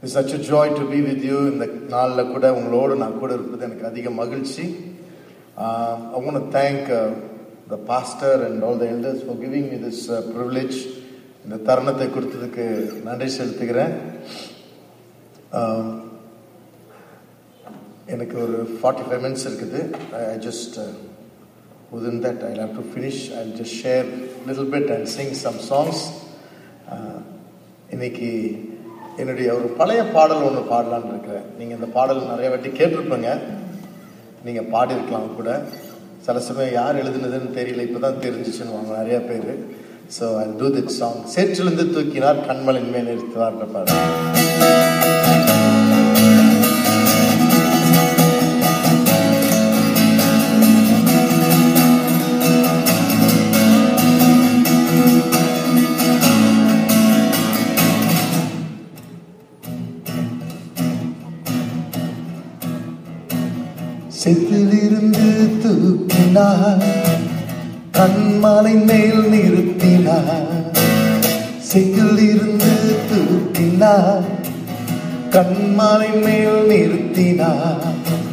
It's such a joy to be with you இந்த நாளில் கூட உங்களோடு நான் கூட இருப்பது எனக்கு அதிக மகிழ்ச்சி Uh, I want to thank uh, the pastor and all the elders for giving me this uh, privilege இந்த தருணத்தை கொடுத்ததுக்கு நன்றி செலுத்துகிறேன் Um, எனக்கு ஒரு ஃபார்ட்டி ஃபைவ் மினிட்ஸ் இருக்குது I just within that I'll have to finish I'll just share little bit and sing some songs Uh, இன்னைக்கு என்னுடைய ஒரு பழைய பாடல் ஒன்று பாடலான்னு இருக்கிறேன் நீங்கள் இந்த பாடல் நிறைய வாட்டி கேட்டிருப்பீங்க நீங்கள் பாடியிருக்கலாம் கூட சில சமயம் யார் எழுதுனதுன்னு தெரியல இப்போ தான் தெரிஞ்சிச்சுன்னு வாங்க நிறைய பேர் so I do this song சேற்றிலிருந்து தூக்கினார் கண்மலின் மேல் நிறுத்துவார் பாரு செத்திலிருந்து தூக்கினார் கண்மலை மேல் நிறுத்தினார் செத்திலிருந்து தூக்கினார் கண்மலை மேல் நிறுத்தினார்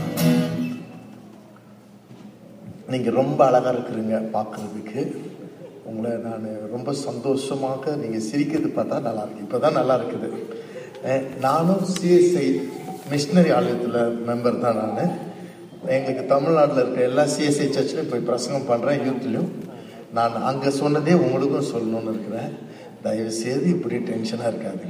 நீங்க ரொம்ப அழகா இருக்கிறீங்க பார்க்கறதுக்கு உங்களை நான் ரொம்ப சந்தோஷமாக நீங்க சிரிக்கிறது பார்த்தா நல்லா இருக்கு இப்பதான் நல்லா இருக்குது அஹ் நானும் சிஎஸ்ஐ மிஷினரி ஆலயத்தில் மெம்பர் தான் நான் எங்களுக்கு தமிழ்நாட்டில் இருக்க எல்லா சிஎஸ்ஐ சர்ச்லையும் போய் பிரசங்கம் பண்ணுறேன் யூத்லையும் நான் அங்கே சொன்னதே உங்களுக்கும் சொல்லணும்னு இருக்கிறேன் தயவு செய்து இப்படி டென்ஷனாக இருக்காது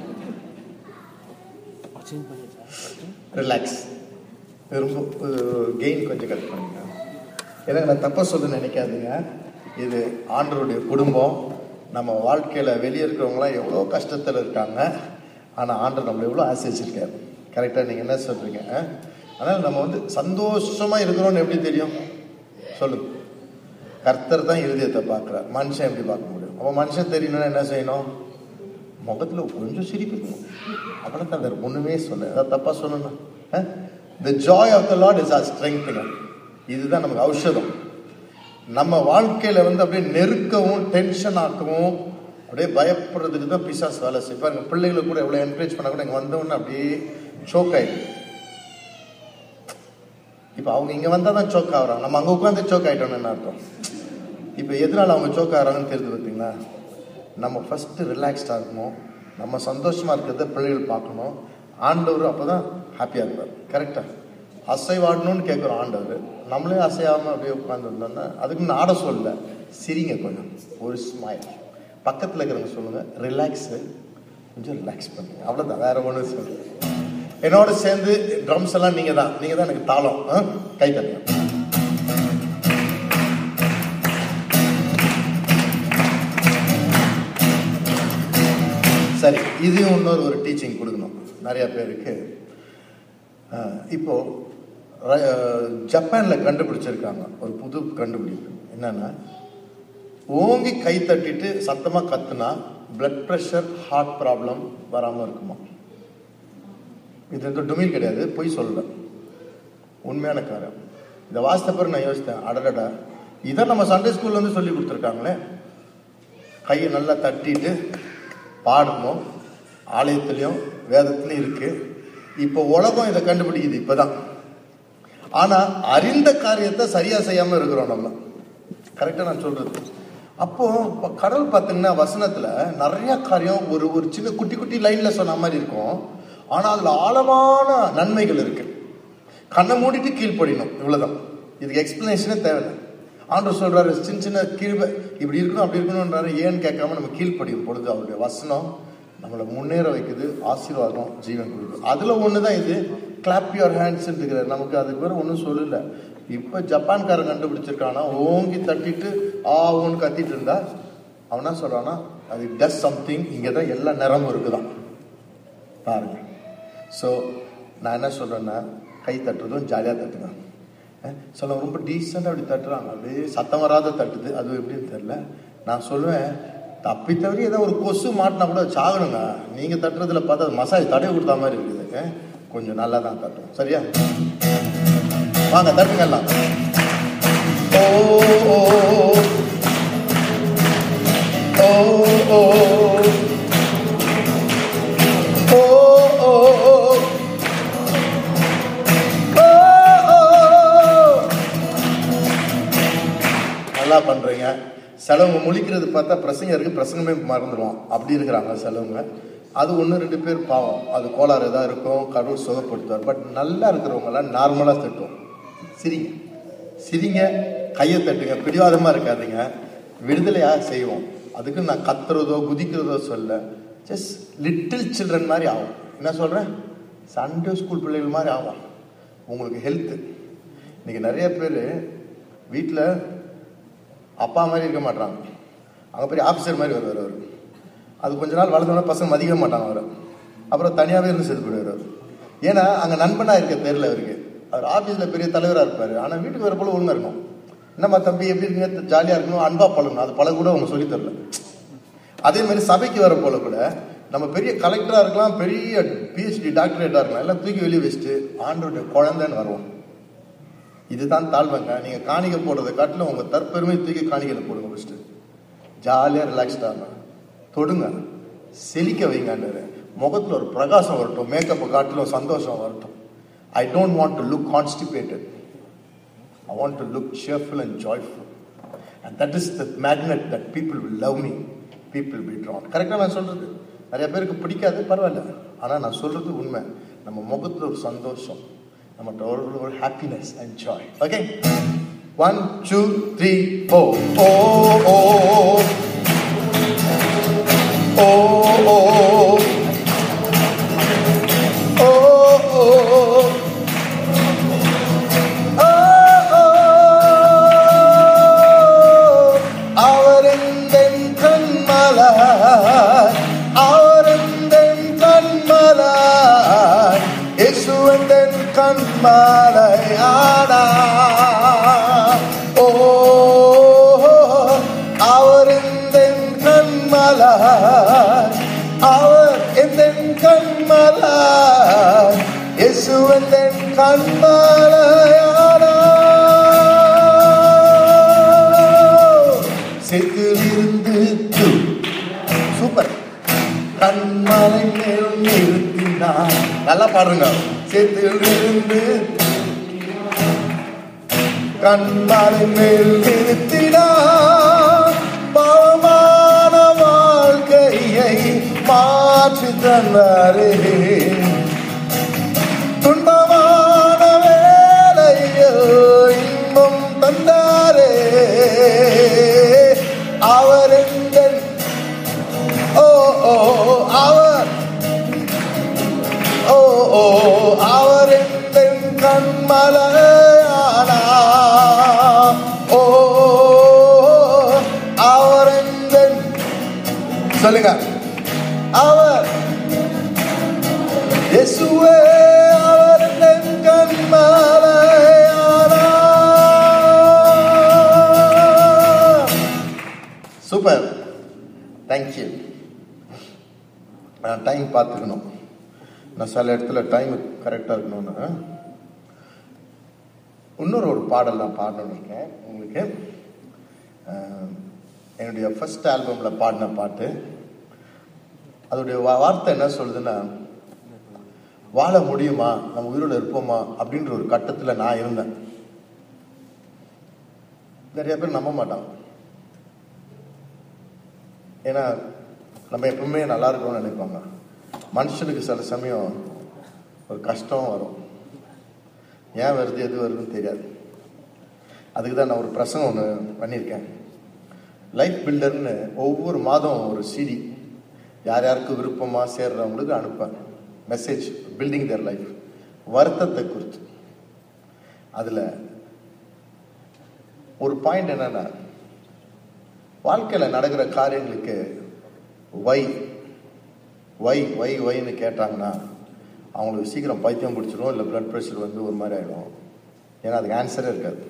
ரிலாக்ஸ் ரொம்ப கெயின் கொஞ்சம் கட் பண்ணுங்க ஏன்னா நான் தப்பாக சொல்ல நினைக்காதீங்க இது ஆண்டருடைய குடும்பம் நம்ம வாழ்க்கையில் வெளியே இருக்கிறவங்களாம் எவ்வளோ கஷ்டத்தில் இருக்காங்க ஆனால் ஆண்டர் நம்மளை எவ்வளோ ஆசிரிச்சிருக்காரு கரெக்டாக நீங்கள் என்ன சொல்கிறீங்க அதனால் நம்ம வந்து சந்தோஷமாக இருக்கிறோம்னு எப்படி தெரியும் சொல்லுங்க கர்த்தர் தான் இருதயத்தை பார்க்குறார் மனுஷன் எப்படி பார்க்க முடியும் அப்போ மனுஷன் தெரியணும்னா என்ன செய்யணும் முகத்தில் கொஞ்சம் சிரிப்பு இருக்கணும் அப்புறம் தான் வேறு ஒன்றுமே சொல்ல ஏதாவது தப்பாக சொல்லணும் the joy of the lord is our strength இதுதான் நமக்கு ஔஷதம் நம்ம வாழ்க்கையில வந்து அப்படியே நெருக்கவும் டென்ஷன் ஆக்கவும் அப்படியே பயப்படுறதுக்கு தான் பிசாஸ் வேலை செய்யும் பாருங்க பிள்ளைகளை கூட எவ்வளோ என்கரேஜ் பண்ண கூட இங்கே வந்தவொடனே அப்படியே சோக் ஆயிடும் இப்போ அவங்க இங்கே வந்தால் தான் சோக் ஆகுறாங்க நம்ம அங்கே உட்காந்து சோக் ஆகிட்டோம்னு என்ன அர்த்தம் இப்போ எதனால் அவங்க சோக் ஆகிறாங்கன்னு தெரிஞ்சு பார்த்தீங்களா நம்ம ஃபஸ்ட்டு ரிலாக்ஸ்டாக இருக்கணும் நம்ம சந்தோஷமாக இருக்கிறத பிள்ளைகள் பார்க்கணும் ஆண்டவர் அப்போ தான் ஹாப்பியாக இருப்பார் கரெக்டாக அசைவாடணும்னு கேட்குறோம் ஆண்டவர் நம்மளே அசையாமல் அப்படியே உட்காந்துருந்தோம்னா அதுக்கு நான் ஆட சொல்லல சிரிங்க கொஞ்சம் ஒரு ஸ்மைல் பக்கத்தில் இருக்கிறவங்க சொல்லுங்கள் ரிலாக்ஸு கொஞ்சம் ரிலாக்ஸ் பண்ணுங்க அவ்வளோதான் வேற ஒன்றும் சொல்லுங்க என்னோட சேர்ந்து ட்ரம்ஸ் எல்லாம் நீங்க தான் நீங்க தான் எனக்கு தாளம் ஆ? கை தட்டுங்க சரி இதையும் இன்னொரு ஒரு டீச்சிங் கொடுக்கணும் நிறைய பேருக்கு ஆ, இப்போ ர- ஜப்பான்ல கண்டுபிடிச்சிருக்காங்க ஒரு புது கண்டுபிடிப்பு என்னன்னா ஓங்கி கை தட்டிட்டு சத்தமா கத்துனா பிளட் ப்ரெஷர் ஹார்ட் ப்ராப்ளம் வராம இருக்குமா இது எந்த டுமில் கிடையாது பொய் சொல்லல உண்மையான காரியம் இந்த வாசித்த பிறகு நான் யோசித்தேன் அடடடா இதை நம்ம சண்டே ஸ்கூல்ல வந்து சொல்லி கொடுத்துருக்காங்களே கையை நல்லா தட்டிட்டு பாடணும் ஆலயத்திலையும் வேதத்திலையும் இருக்கு இப்போ உலகம் இதை கண்டுபிடிக்குது இப்பதான் ஆனா அறிந்த காரியத்தை சரியா செய்யாம இருக்கிறோம் நம்ம கரெக்டா நான் சொல்றது அப்போ இப்ப கடல் பார்த்தீங்கன்னா வசனத்துல நிறைய காரியம் ஒரு ஒரு சின்ன குட்டி குட்டி லைன்ல சொன்ன மாதிரி இருக்கும் ஆனா அதுல ஆழமான நன்மைகள் இருக்கு கண்ணை மூடிட்டு கீழ்ப்படியணும் இவ்வளவுதான் இதுக்கு எக்ஸ்பிளனேஷனே தேவையில்லை ஆண்டவர் சொல்றாரு சின்ன சின்ன கீழ்வை இப்படி இருக்கணும் அப்படி இருக்கணும்ன்றாரு ஏன்னு கேட்காம நம்ம கீழ்ப்படியும் பொழுது அவருடைய வசனம் நம்மளை முன்னேற வைக்குது ஆசீர்வாதம் ஜீவன் கொடுக்குது அதுல ஒண்ணுதான் இது கிளாப் யுவர் ஹேண்ட்ஸ் இருக்கிறார் நமக்கு அதுக்கு பேர் ஒன்றும் சொல்லல இப்ப ஜப்பான்காரன் கண்டுபிடிச்சிருக்கானா ஓங்கி தட்டிட்டு ஆ ஓன்னு கத்திட்டு இருந்தா அவன் என்ன சொல்றானா அது டஸ் சம்திங் இங்கதான் எல்லா நிறமும் இருக்குதான் பாருங்க ஸோ நான் என்ன சொல்றேன்னா கை தட்டுறதும் ஜாலியாக தட்டுங்க அஹ் சில ரொம்ப டீசெண்டாக அப்படி தட்டுறாங்க அப்படியே சத்தம் வராத தட்டுது அது எப்படின்னு தெரியல நான் சொல்லுவேன் தப்பி தவறி ஏதோ ஒரு கொசு மாட்டினா கூட சாகணுங்க நீங்க தட்டுறதுல பார்த்தா அது மசாஜ் தடவை கொடுத்த மாதிரி இருக்குது அஹ் கொஞ்சம் நல்லா தான் தட்டும் சரியா வாங்க தட்டுங்க எல்லாம் ஓ ஓ ஓ ஓ ஓ ஓ சிலவங்க முழிக்கிறது பார்த்தா பிரசங்க இருக்கு பிரசங்கமே மறந்துடுவான் அப்படி இருக்கிறாங்க சிலவங்க அது ஒன்று ரெண்டு பேர் பாவம் அது கோளாறு ஏதாவது இருக்கும் கடவுள் சுகப்படுத்துவார் பட் நல்லா இருக்கிறவங்களாம் நார்மலாக திட்டும் சிரிங்க சிரிங்க கையை தட்டுங்க பிடிவாதமாக இருக்காதுங்க விடுதலையாக செய்வோம் அதுக்கு நான் கத்துறதோ குதிக்கிறதோ சொல்ல ஜஸ்ட் லிட்டில் சில்ட்ரன் மாதிரி ஆகும் என்ன சொல்கிறேன் சண்டே ஸ்கூல் பிள்ளைகள் மாதிரி ஆகும் உங்களுக்கு ஹெல்த்து இன்னைக்கு நிறைய பேர் வீட்டில் அப்பா மாதிரி இருக்க மாட்டாங்க அங்கே போய் ஆஃபீஸர் மாதிரி வருவார் அவர் அது கொஞ்ச நாள் வளர்ந்தோன்னா பசங்க மதிக்கவே மாட்டாங்க அவரை அப்புறம் தனியாகவே இருந்து செத்து போயிடுவார் அவர் ஏன்னா அங்கே நண்பனாக இருக்க தெரியல அவருக்கு அவர் ஆஃபீஸில் பெரிய தலைவராக இருப்பார் ஆனால் வீட்டுக்கு வர போல ஒழுங்காக இருக்கும் என்னம்மா தம்பி எப்படி இருக்கீங்க ஜாலியாக இருக்கணும் அன்பாக பழகணும் அது பழக கூட அவங்க சொல்லித் தரல அதே மாதிரி சபைக்கு வர போல கூட நம்ம பெரிய கலெக்டராக இருக்கலாம் பெரிய பிஹெச்டி டாக்டரேட்டாக இருக்கலாம் எல்லாம் தூக்கி வெளியே வச்சுட்டு ஆண்டோடைய குழந்தைன்னு வருவோம் இதுதான் தாழ்வங்க நீங்கள் காணிக்க போடுறதை காட்டிலும் உங்கள் தற்பெருமை தூக்கி காணிக்கையில் போடுங்க ஃபஸ்ட்டு ஜாலியாக ரிலாக்ஸ்டாக இருங்க தொடுங்க செழிக்க வைங்கன்றாரு முகத்தில் ஒரு பிரகாசம் வரட்டும் மேக்கப்பை காட்டிலும் சந்தோஷம் வரட்டும் I don't want to look constipated I want to look cheerful and joyful and that is the magnet that people will love me people be drawn கரெக்டாக நான் சொல்கிறது நிறைய பேருக்கு பிடிக்காது பரவாயில்ல ஆனால் நான் சொல்கிறது உண்மை நம்ம முகத்தில் ஒரு சந்தோஷம் நம்ம ஒரு ஒரு happiness and joy okay one two three four ஓ ஓ ஓ ஓ ஓ ஓ அவரெந்தன் கண்மலாய் அவரெந்தன் கண்மலாய் இயேசுவந்தன் கண்மலாய் ஆனா ஓ அவரெந்தன் கண்மலாய் அவர் எந்தன் கண்மலாய் இயேசுவந்தன் கண்மலாயானா செத்திலிருந்து சூப்பர் கண்மலை மேல் நிறுத்தினார் நல்லா பாடுங்க செத்திலிருந்து கண்மலை மேல் நிறுத்தினார் பாவமான வாழ்க்கையை மாற்றி தந்தாரே துன்பமான வேலையில் இன்பம் தந்தாரே அவர் எங்கள் ஓ ஓ அவர் ஓ ஓ அவர் எங்கள் கண்மலையானா ஓ அவர் எங்கள் சொல்லுங்க அவர் இயேசுவே அவர் எங்கள் கண்மலையானா சூப்பர் தேங்க்யூ நான் டைம் பார்த்துக்கணும் நான் சில இடத்துல டைம் கரெக்டாக இருக்கணும்னு இன்னொரு ஒரு பாடல் நான் பாடணும்னு இருக்கேன் உங்களுக்கு அஹ், என்னுடைய ஃபர்ஸ்ட் ஆல்பமில் பாடின பாட்டு அதோடைய வா- வார்த்தை என்ன சொல்லுதுன்னா வாழ முடியுமா நம்ம உயிரோட இருப்போமா அப்படின்ற ஒரு கட்டத்தில் நான் இருந்தேன் நிறைய பேர் நம்ப மாட்டாங்க ஏன்னா நம்ம எப்பவுமே நல்லா இருக்கணும்னு நினைப்பாங்க மனுஷனுக்கு சில சமயம் ஒரு கஷ்டம் வரும் ஏன் வருது எது வருதுன்னு தெரியாது அதுக்கு தான் நான் ஒரு பிரசங்கம் ஒன்று பண்ணியிருக்கேன் லைஃப் பில்டர்னு ஒவ்வொரு மாதம் ஒரு சிடி யார் யாருக்கு விருப்பமாக சேர்றவங்களுக்கு அனுப்பேன் மெசேஜ் பில்டிங் தேர் லைஃப் வருத்தத்தை குறித்து அதில் ஒரு பாயிண்ட் என்னன்னா வாழ்க்கையில் நடக்கிற காரியங்களுக்கு வை வை வை வைன்னு கேட்டாங்கன்னா அவங்களுக்கு சீக்கிரம் பைத்தியம் பிடிச்சிரும் இல்லை பிளட் ப்ரெஷர் வந்து ஒரு மாதிரி ஆகிடும் ஏன்னா அதுக்கு ஆன்சரே இருக்காது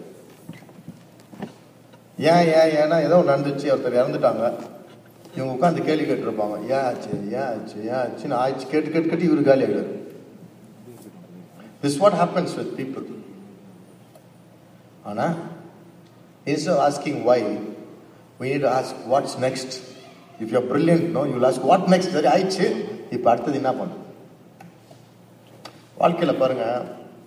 ஏன் ஏன் ஏன்னா ஏதோ ஒன்று நடந்துச்சு ஒருத்தர் இறந்துட்டாங்க இவங்க உட்காந்து கேள்வி கேட்டிருப்பாங்க ஏன் ஆச்சு ஏன் ஆச்சு ஏன் ஆச்சுன்னு ஆச்சு கேட்டு கேட்டு கேட்டு இவரு காலி ஆகிடுவார் this what happens with people ஆனால் instead of asking why, we need to ask what's next. If you're brilliant, no, you'll ask what next. சரி ஆயிடுச்சு இப்போ அடுத்தது என்ன பண்ணும் வாழ்க்கையில் பாருங்க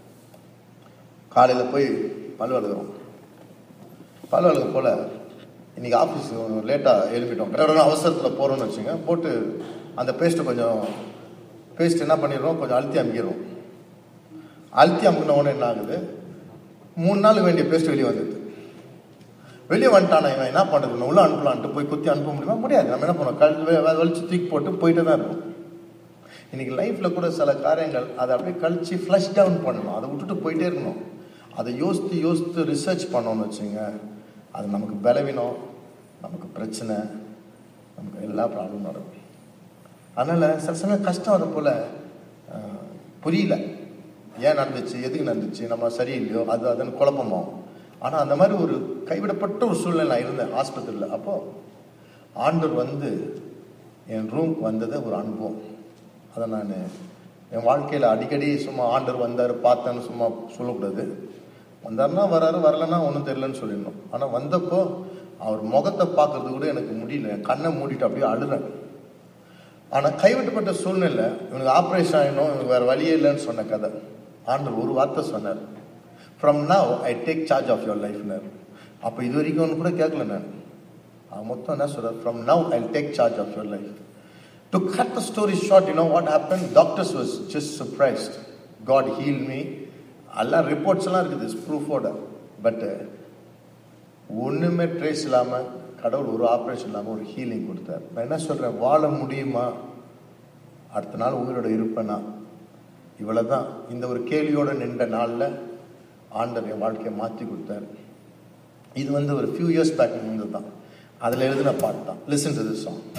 காலையில் போய் பல் வளர்க்குறோம் பல் வளர்க்க போல இன்னைக்கு ஆஃபீஸ் லேட்டாக எழுப்பிட்டோம் கடவுள் அவசரத்தில் போகிறோம்னு வச்சுங்க போட்டு அந்த பேஸ்ட்டை கொஞ்சம் பேஸ்ட் என்ன பண்ணிடுறோம் கொஞ்சம் அழுத்தி அமுக்கிடுறோம் அழுத்தி அமுக்கின உடனே என்ன ஆகுது மூணு நாள் வேண்டிய பேஸ்ட் வெளியே வந்துடுது வெளியே வந்துட்டானா இவன் என்ன பண்ணுறது உள்ள அனுப்பலான்ட்டு போய் குத்தி அனுப்ப முடியுமா முடியாது நம்ம என்ன பண்ணுவோம் கல் வெ- வலிச்சு தூக்கி போட்டு போயிட்டே தான் இருக்கும் இன்னைக்கு லைஃப்ல கூட சில காரியங்கள் அதை அப்படியே கழிச்சு ஃப்ளஷ் டவுன் பண்ணணும் அதை விட்டுட்டு போயிட்டே இருக்கணும் அதை யோசித்து யோசித்து ரிசர்ச் பண்ணோம்னு வச்சுங்க அது நமக்கு பலவீனம் நமக்கு பிரச்சனை நமக்கு எல்லா ப்ராப்ளமும் நடக்கும் அதனால சில சமயம் கஷ்டம் வர போல அஹ், புரியல ஏன் நடந்துச்சு எதுக்கு நடந்துச்சு நம்ம சரியில்லையோ அது அதுன்னு குழப்பமாகும் ஆனால் அந்த மாதிரி ஒரு கைவிடப்பட்ட ஒரு சூழ்நிலை நான் இருந்தேன் ஆஸ்பத்திரியில் அப்போ ஆண்டவர் வந்து என் ரூம்க்கு வந்தது ஒரு அனுபவம் அதை நான் என் வாழ்க்கையில் அடிக்கடி சும்மா ஆண்டவர் வந்தார் பார்த்தேன்னு சும்மா சொல்லக்கூடாது வந்தாருன்னா வராரு வரலன்னா ஒன்றும் தெரியலன்னு சொல்லிடணும் ஆனால் வந்தப்போ அவர் முகத்தை பார்க்கறது கூட எனக்கு முடியல என் கண்ணை மூடிட்டு அப்படியே அழுறேன் ஆனால் கைவிட்டப்பட்ட சூழ்நிலை இவனுக்கு ஆப்ரேஷன் ஆகிடும் இவனுக்கு வேறு வழியே இல்லைன்னு சொன்ன கதை ஆண்டவர் ஒரு வார்த்தை சொன்னார் from now I take charge of your லைஃப்னர் அப்போ இது வரைக்கும் ஒன்று கூட கேட்கல நான் அவன் மொத்தம் என்ன சொல்கிறார் from now I take charge of your life to cut the story short you know what happen doctors was just surprised God heal me எல்லாம் ரிப்போர்ட்ஸ் எல்லாம் இருக்குது ப்ரூஃபோட பட் ஒன்றுமே ட்ரேஸ் இல்லாமல் கடவுள் ஒரு ஆப்ரேஷன் இல்லாமல் ஒரு ஹீலிங் கொடுத்தார் நான் என்ன சொல்கிறேன் வாழ முடியுமா அடுத்த நாள் உயிரோட இருப்பேனா இவ்வளோ தான் இந்த ஒரு கேள்வியோடு நின்ற நாளில் ஆண்டவர் என் வாழ்க்கையை மாற்றி கொடுத்தாரு இது வந்து ஒரு ஃபியூ இயர்ஸ் பேக் வந்து தான் அதில் எழுதின பாட்டு தான் லிசன் டு திஸ் சாங்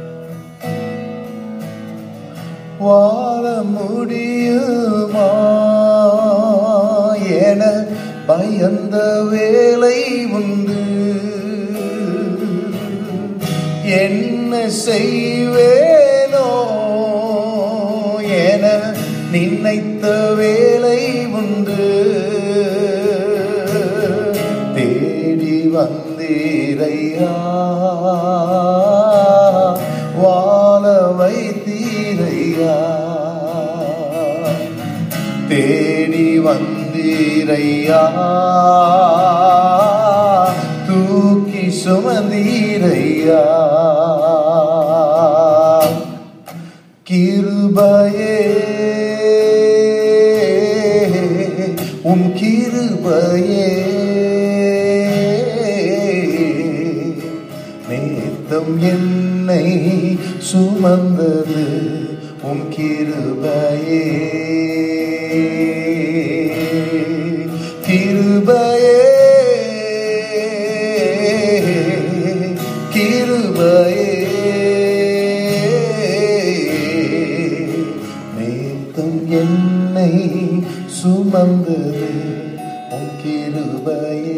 வாழ முடியுமா என பயந்த வேலை உண்டு என்ன செய்வேனோ என நினைத்த வேலை உண்டு தேடி வந்தீரையா வாழ வைத்தீரையா தேடி வந்தீரையா தூக்கி சுமந்தீரையா கிருபையே உம் கிருபையே நேத்தம் என்னை சுமந்தது உம் கிருபையே கிருபையே கிருபையே நேத்தம் என்னை சுமந்தது உன் கிருபையே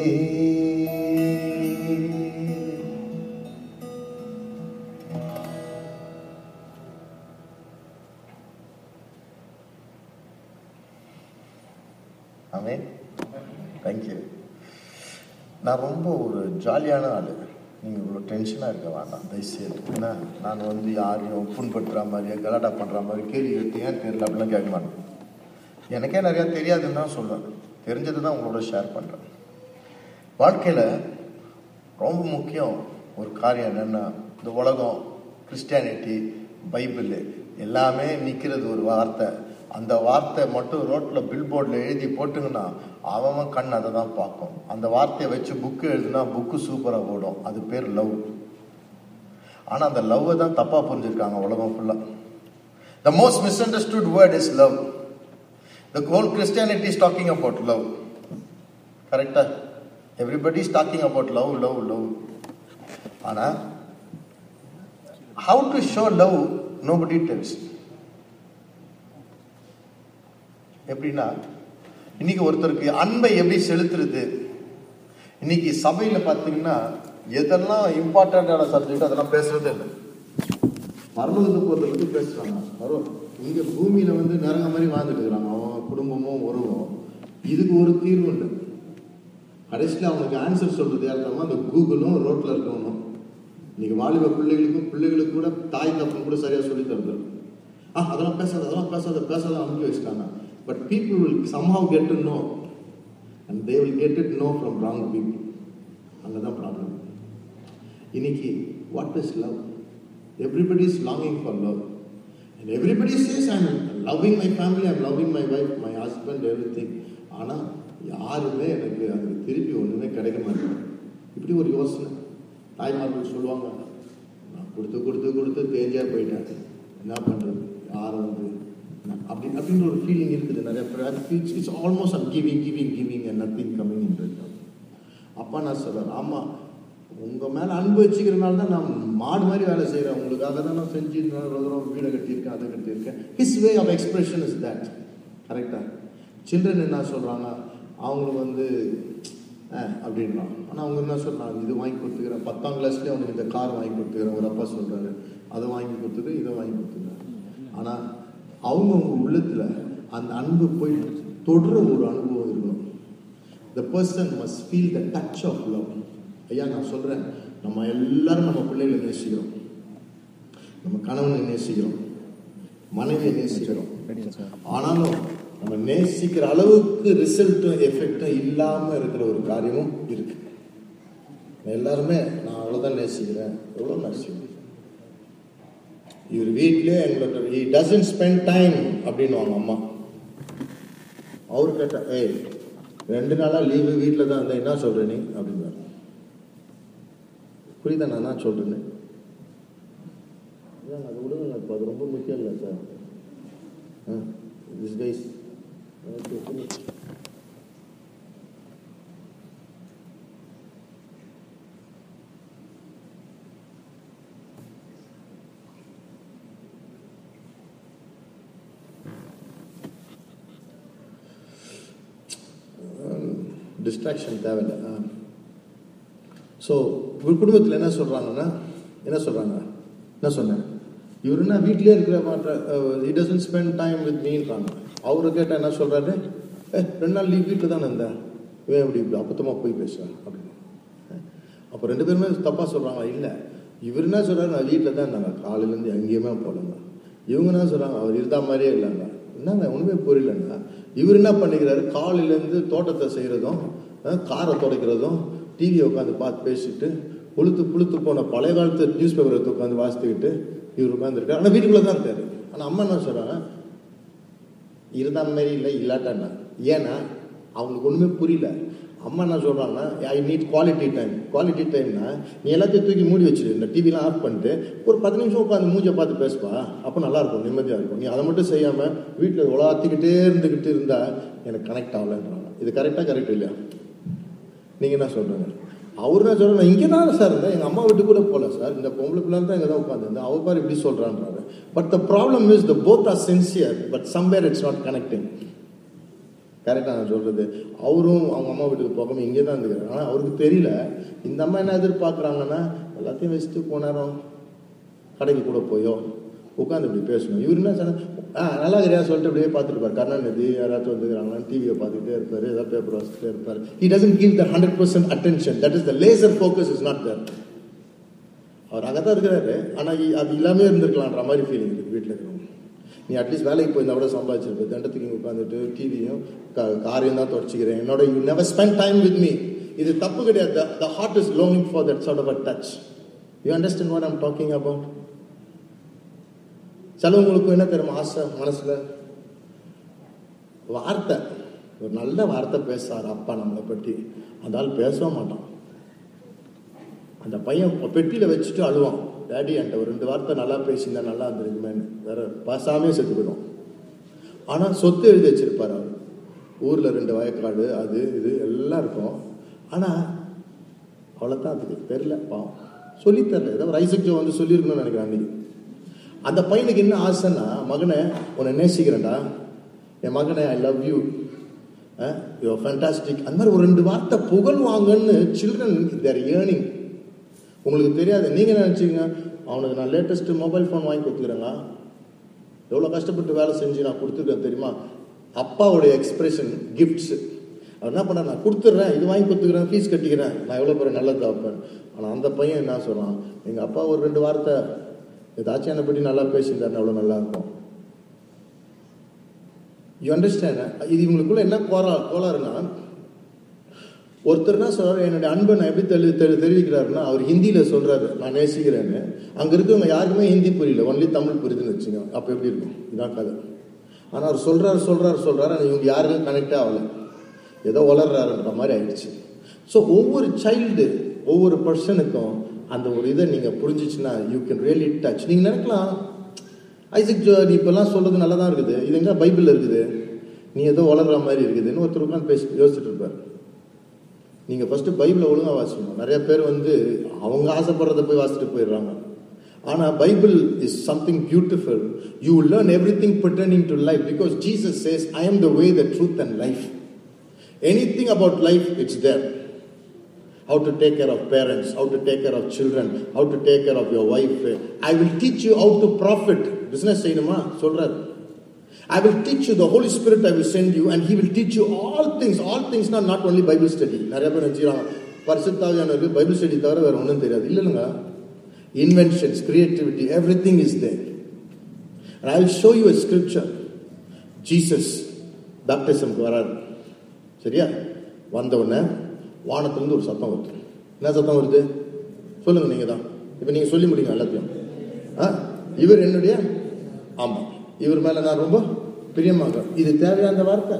ஆமென் தேங்க்யூ நான் ரொம்ப ஒரு ஜாலியான ஆள் நீங்கள் இவ்வளோ டென்ஷனாக இருக்க வேண்டாம் தயவுசெய்து ஏன்னா நான் வந்து யாரையும் புண்படுத்துகிற மாதிரியே கலாட்டா பண்ணுற மாதிரி கேள்வி கேட்டு ஏன் தெரியல அப்படிலாம் கேட்க மாட்டேன் எனக்கே நிறையா தெரியாதுன்னு தான் சொல்லுவேன் தெரிஞ்சது தான் உங்களோட ஷேர் பண்ணுறேன் வாழ்க்கையில் ரொம்ப முக்கியம் ஒரு காரியம் என்னென்னா இந்த உலகம் கிறிஸ்டியானிட்டி பைபிள் எல்லாமே நிற்கிறது ஒரு வார்த்தை அந்த வார்த்தை மட்டும் ரோட்டில் பில்போர்டில் எழுதி போட்டுங்கன்னா அவன் கண் அதை தான் பார்க்கும் அந்த வார்த்தையை வச்சு புக்கு எழுதுனா புக்கு சூப்பராக ஓடும் அது பேர் லவ் ஆனால் அந்த லவ்வை தான் தப்பாக புரிஞ்சிருக்காங்க உலகம் ஃபுல்லாக the most misunderstood word is love the whole Christianity is talking about love கரெக்டா everybody is talking about love love love ஆனால் how to show love nobody tells எப்படின்னா இன்னைக்கு ஒருத்தருக்கு அன்பை எப்படி செலுத்துறது இன்னைக்கு சபையில பார்த்தீங்கன்னா எதெல்லாம் இம்பார்ட்டண்டான சப்ஜெக்ட் அதெல்லாம் பேசுறதே இல்லை பரலோகத்துக்கு போகிறதுக்கு பேசுறாங்க பரவ இங்க பூமியில வந்து நரங்க மாதிரி வாழ்ந்துட்டு இருக்கிறாங்க அவன் குடும்பமும் உறவும் இதுக்கு ஒரு தீர்வு இல்லை கடைசியில் அவனுக்கு ஆன்சர் சொல்றது யார்த்தமா அந்த கூகுளும் ரோட்ல இருக்கவனும் இன்னைக்கு வாலிப பிள்ளைகளுக்கும் பிள்ளைகளுக்கு கூட தாய் தப்புன்னு கூட சரியா சொல்லி தருது ஆ அதெல்லாம் பேசாத அதெல்லாம் பேசாத பேசாத அனுப்பி வச்சுட்டாங்க but people will somehow get to know and they will get it know from wrong people அங்கே தான் ப்ராப்ளம் இன்னைக்கு what is love everybody is longing for love and everybody says I am loving my family I'm loving my wife my husband everything ஆனால் யாருமே எனக்கு அதுக்கு திருப்பி ஒன்றுமே கிடைக்க மாட்டேங்குது இப்படி ஒரு யோசனை தாய்மார்கள் சொல்லுவாங்க நான் கொடுத்து கொடுத்து கொடுத்து தேஞ்சியா போயிட்டேன் என்ன பண்ணுறது யாரும் வந்து நான் அப்படி அப்படின்ற ஒரு ஃபீலிங் இருக்குது நிறைய பேர் feels it's almost um giving giving giving and nothing coming in return அப்பா நான் சொல்கிறேன் ஆமாம் உங்கள் மேலே அன்பு வச்சுக்கிறனால தான் நான் மாடு மாதிரி வேலை செய்கிறேன் உங்களுக்காக தான் நான் செஞ்சு தூரம் வீடை கட்டியிருக்கேன் அதை கட்டியிருக்கேன் his way of expression is that கரெக்டாக சில்ட்ரன் என்ன சொல்கிறாங்க அவங்களுக்கு வந்து அஹ், அப்படின்றான் ஆனால் அவங்க என்ன சொல்கிறாங்க இது வாங்கி கொடுத்துக்கிறேன் பத்தாம் கிளாஸ்லேயே அவனுக்கு இந்த கார் வாங்கி கொடுத்துக்கிறேன் ஒரு அப்பா சொல்கிறாரு அதை வாங்கி கொடுத்துட்டு இதை வாங்கி கொடுத்துக்கிறேன் ஆனால் அவங்கவுங்க உள்ளத்தில் அந்த அன்பு போய் தொடுற ஒரு அனுபவம் இருக்கணும் the person must feel the touch of love ஐயா நான் சொல்கிறேன் நம்ம எல்லாரும் நம்ம பிள்ளைகளை நேசிக்கிறோம் நம்ம கணவனை நேசிக்கிறோம் மனைவியை நேசிக்கிறோம் ஆனாலும் நம்ம நேசிக்கிற அளவுக்கு ரிசல்ட்டும் எஃபெக்டும் இல்லாமல் இருக்கிற ஒரு காரியமும் இருக்கு எல்லாருமே நான் அவ்வளோதான் நேசிக்கிறேன் எவ்வளோ நேசிக்கிறேன் இவர் வீட்டிலே எங்களுக்கு he doesn't spend டைம் அப்படின்னுவாங்க அம்மா அவர் கேட்டா ஏய் ரெண்டு நாளாக லீவு வீட்டில் தான் இருந்தேன் என்ன சொல்ற நீ அப்படின்னாரு புரியுதா நான் என்ன சொல்றேன்னு அதான் அது விடுங்க இப்போ அது ரொம்ப முக்கியம் இல்லை சார் திஸ் கைஸ் டிஸ்ட்ராக்ஷன் தேவையில்லை ஸோ ஒரு குடும்பத்தில் என்ன சொல்கிறாங்கன்னா என்ன சொல்கிறாங்க என்ன சொன்னேன் இவர் என்ன வீட்டிலே இருக்கிற மாட்ட it doesn't spend time with மீன்றாங்க அவரு கேட்டால் என்ன சொல்கிறாரு ஏ ரெண்டு நாள் லீவ் வீட்டில் தானே இருந்தேன் இவன் எப்படி இப்படி அப்பத்தமாக போய் பேசுகிறேன் அப்படின்னு அப்போ ரெண்டு பேருமே தப்பாக சொல்கிறாங்க இல்லை இவர் என்ன சொல்கிறாரு நான் வீட்டில் தான் இருந்தாங்க காலையிலேருந்து எங்கேயுமே போகலங்க இவங்க என்ன சொல்கிறாங்க அவர் இருந்தா மாதிரியே இல்லைங்க என்னங்க ஒன்றுமே புரியலங்க இவர் என்ன பண்ணிக்கிறாரு காலையிலேருந்து தோட்டத்தை செய்கிறதும் காரை துடைக்கிறதும் டிவியை உட்காந்து பார்த்து பேசிட்டு புளுத்து புளுத்து போன பழைய காலத்து நியூஸ் பேப்பரை உட்காந்து வாசித்துக்கிட்டு இவர் உட்காந்துருக்காரு ஆனால் வீட்டுக்குள்ளே தான் இருக்காரு ஆனால் அம்மா என்ன சொல்கிறாங்க இருந்தா மாதிரி இல்லை இல்லாட்டான்னா ஏன்னா அவங்களுக்கு ஒன்றுமே புரியல அம்மா என்ன சொல்கிறாங்கன்னா I need quality time quality டைம்னா நீ எல்லாத்தையும் தூக்கி மூடி வச்சிரு இந்த டிவிலாம் ஆஃப் பண்ணிட்டு ஒரு பத்து நிமிஷம் உட்காந்து மூஞ்சை பார்த்து பேசுப்பா அப்போ நல்லா இருக்கும் நிம்மதியாக இருக்கும் நீ அதை மட்டும் செய்யாமல் வீட்டில் உலாத்திக்கிட்டே இருந்துக்கிட்டு இருந்தால் எனக்கு கனெக்ட் ஆகலன்றாங்க இது கரெக்டாக கரெக்ட் இல்லையா நீங்கள் என்ன சொல்கிறீங்க அவர் என்ன சொல்கிறேன் இங்கே தான் சார் இருந்தேன் எங்கள் அம்மா வீட்டு கூட போகல சார் இந்த பொம்பளை பிள்ளை தான் இங்கே தான் உட்காந்துருந்தேன் அவர் பாரு இப்படி சொல்கிறான்றாரு but the problem is the both are sincere but somewhere it's not connecting கரெக்டாக நான் சொல்கிறது அவரும் அவங்க அம்மா வீட்டுக்கு போகாமல் இங்கே தான் இருந்துக்கிறாங்க ஆனால் அவருக்கு தெரியல இந்த அம்மா என்ன எதிர்பார்க்குறாங்கன்னா எல்லாத்தையும் வச்சுட்டு போனாரம் கடைக்கு கூட போயோ உட்காந்து இப்படி பேசணும் இவர் என்ன சொன்ன ஆ நல்லா இருக்கிறியா சொல்லிட்டு அப்படியே பார்த்துட்டு இருப்பார் கருணாநிதி யாராச்சும் வந்துக்கிறாங்களான்னு டிவியை பார்த்துட்டே இருப்பார் ஏதாவது பேப்பர் வாசிச்சுட்டே இருப்பார் he doesn't give the hundred percent attention that is the laser focus is not there அவர் அங்கே தான் இருக்கிறாரு ஆனால் அது இல்லாமே இருந்திருக்கலான்ற மாதிரி ஃபீலிங் இருக்குது வீட்டில் இருக்கிறவங்க நீ அட்லீஸ்ட் வேலைக்கு போயிருந்தா கூட சம்பாதிச்சிருப்ப தண்டத்துக்கு இங்கே உட்காந்துட்டு டிவியும் காரையும் தான் தொடச்சிக்கிறேன் என்னோட you never spend time with me இது தப்பு கிடையாது த ஹார்ட் இஸ் லோனிங் for that sort of a touch you understand what I'm talking about சிலவங்களுக்கு என்ன தெரியுமா ஆசை மனசுல வார்த்தை ஒரு நல்ல வார்த்தை பேசுறாரு அப்பா நம்மளை பற்றி அந்த ஆள் பேசவே மாட்டான் அந்த பையன் பெட்டியில வச்சுட்டு அழுவான் டேடி என்கிட்ட ஒரு ரெண்டு வார்த்தை நல்லா பேசியிருந்தா நல்லா இருந்திருக்குமேன்னு வேற பேசாமே செத்து போயிடும் ஆனா சொத்து எழுதி வச்சிருப்பாரு அவர் ஊர்ல ரெண்டு வயக்காடு அது இது எல்லாம் இருக்கும் ஆனா அவ்வளோதான் அதுக்கு தெரில பாவம் சொல்லி தரல ஏதோ ஒரு ஐசக் ஜோ வந்து சொல்லியிருக்கணும்னு நினைக்கிறேன் அன்னைக்கு அந்த பையனுக்கு என்ன ஆசைன்னா மகனை உன்னை நேசிக்கிறேன்டா என் மகனை ஐ லவ் யூ யோ ஃபேண்டாஸ்டிக் அந்த மாதிரி ஒரு ரெண்டு வார்த்தை புகழ் வாங்கன்னு சில்ட்ரன் தேர் ஏர்னிங் உங்களுக்கு தெரியாது நீங்கள் என்ன நினச்சிங்க அவனுக்கு நான் லேட்டஸ்ட் மொபைல் ஃபோன் வாங்கி கொடுத்துக்கிறேங்க எவ்வளோ கஷ்டப்பட்டு வேலை செஞ்சு நான் கொடுத்துருக்கேன் தெரியுமா அப்பாவுடைய எக்ஸ்பிரஷன் கிஃப்ட்ஸ் அவர் என்ன பண்ண நான் கொடுத்துட்றேன் இது வாங்கி கொடுத்துக்கிறேன் ஃபீஸ் கட்டிக்கிறேன் நான் எவ்வளோ பெரிய நல்லது தாப்பேன் ஆனால் அந்த பையன் என்ன சொல்கிறான் எங்கள் அப்பா ஒரு ரெண்டு வார்த்தை ஏதாச்சும் என்னை பற்றி நல்லா பேசியிருந்தாருன்னு அவ்வளோ நல்லா இருக்கும் யூ அண்டர்ஸ்டாண்ட் இது இவங்களுக்குள்ள என்ன கோரா கோளாறுனா ஒருத்தர் என்ன சொல்றாரு என்னுடைய அன்பை நான் எப்படி தெளி தெளி தெரிவிக்கிறாருன்னா அவர் ஹிந்தியில சொல்றாரு நான் நேசிக்கிறேன்னு அங்க இருக்கவங்க யாருக்குமே ஹிந்தி புரியல ஒன்லி தமிழ் புரியுதுன்னு வச்சுங்க அப்ப எப்படி இருக்கும் இதான் கதை ஆனா அவர் சொல்றாரு சொல்றாரு சொல்றாரு ஆனா இவங்க யாருக்கும் கனெக்டே ஆகல ஏதோ வளர்றாருன்ற மாதிரி ஆயிடுச்சு ஸோ ஒவ்வொரு சைல்டு ஒவ்வொரு பர்சனுக்கும் அந்த ஒரு இதை நீங்கள் புரிஞ்சிச்சுன்னா யூ கேன் ரியலி டச் நீங்கள் நினைக்கலாம் ஐசக் ஜோ நீ இப்போல்லாம் சொல்கிறது நல்லா தான் இருக்குது இது எங்க பைபிளில் இருக்குது நீ ஏதோ வளர்ற மாதிரி இருக்குதுன்னு ஒருத்தர் உட்காந்து பேசி யோசிச்சுட்டு இருப்பார் நீங்கள் ஃபஸ்ட்டு பைபிளை ஒழுங்காக வாசிக்கணும் நிறைய பேர் வந்து அவங்க ஆசைப்படுறத போய் வாசிச்சுட்டு போயிடுறாங்க ஆனால் Bible is something beautiful you learn everything pertaining to life because Jesus says I am the way the truth and life anything about life it's there how to take care of parents how to take care of children how to take care of your wife i will teach you how to profit business செய்யணுமா சொல்றாரு I will teach you the Holy Spirit I will send you and he will teach you all things all things not not only Bible study நிறைய பேர் நினைச்சுக்கிறாங்க பரிசுத்தாவியானவருக்கு Bible study தவிர வேற ஒன்றும் தெரியாது இல்ல இல்லைங்க inventions creativity everything is there and I will show you a scripture Jesus பேப்டிசம்க்கு வராரு சரியா வந்த உடனே வானத்திலிருந்து ஒரு சத்தம் வருது என்ன சத்தம் வருது சொல்லுங்க நீங்க தான் இப்போ நீங்க சொல்லி முடியுங்க எல்லாத்தையும் ஆ இவர் என்னுடைய ஆமா இவர் மேல நான் ரொம்ப பிரியமாக இது தேவையான வார்த்தை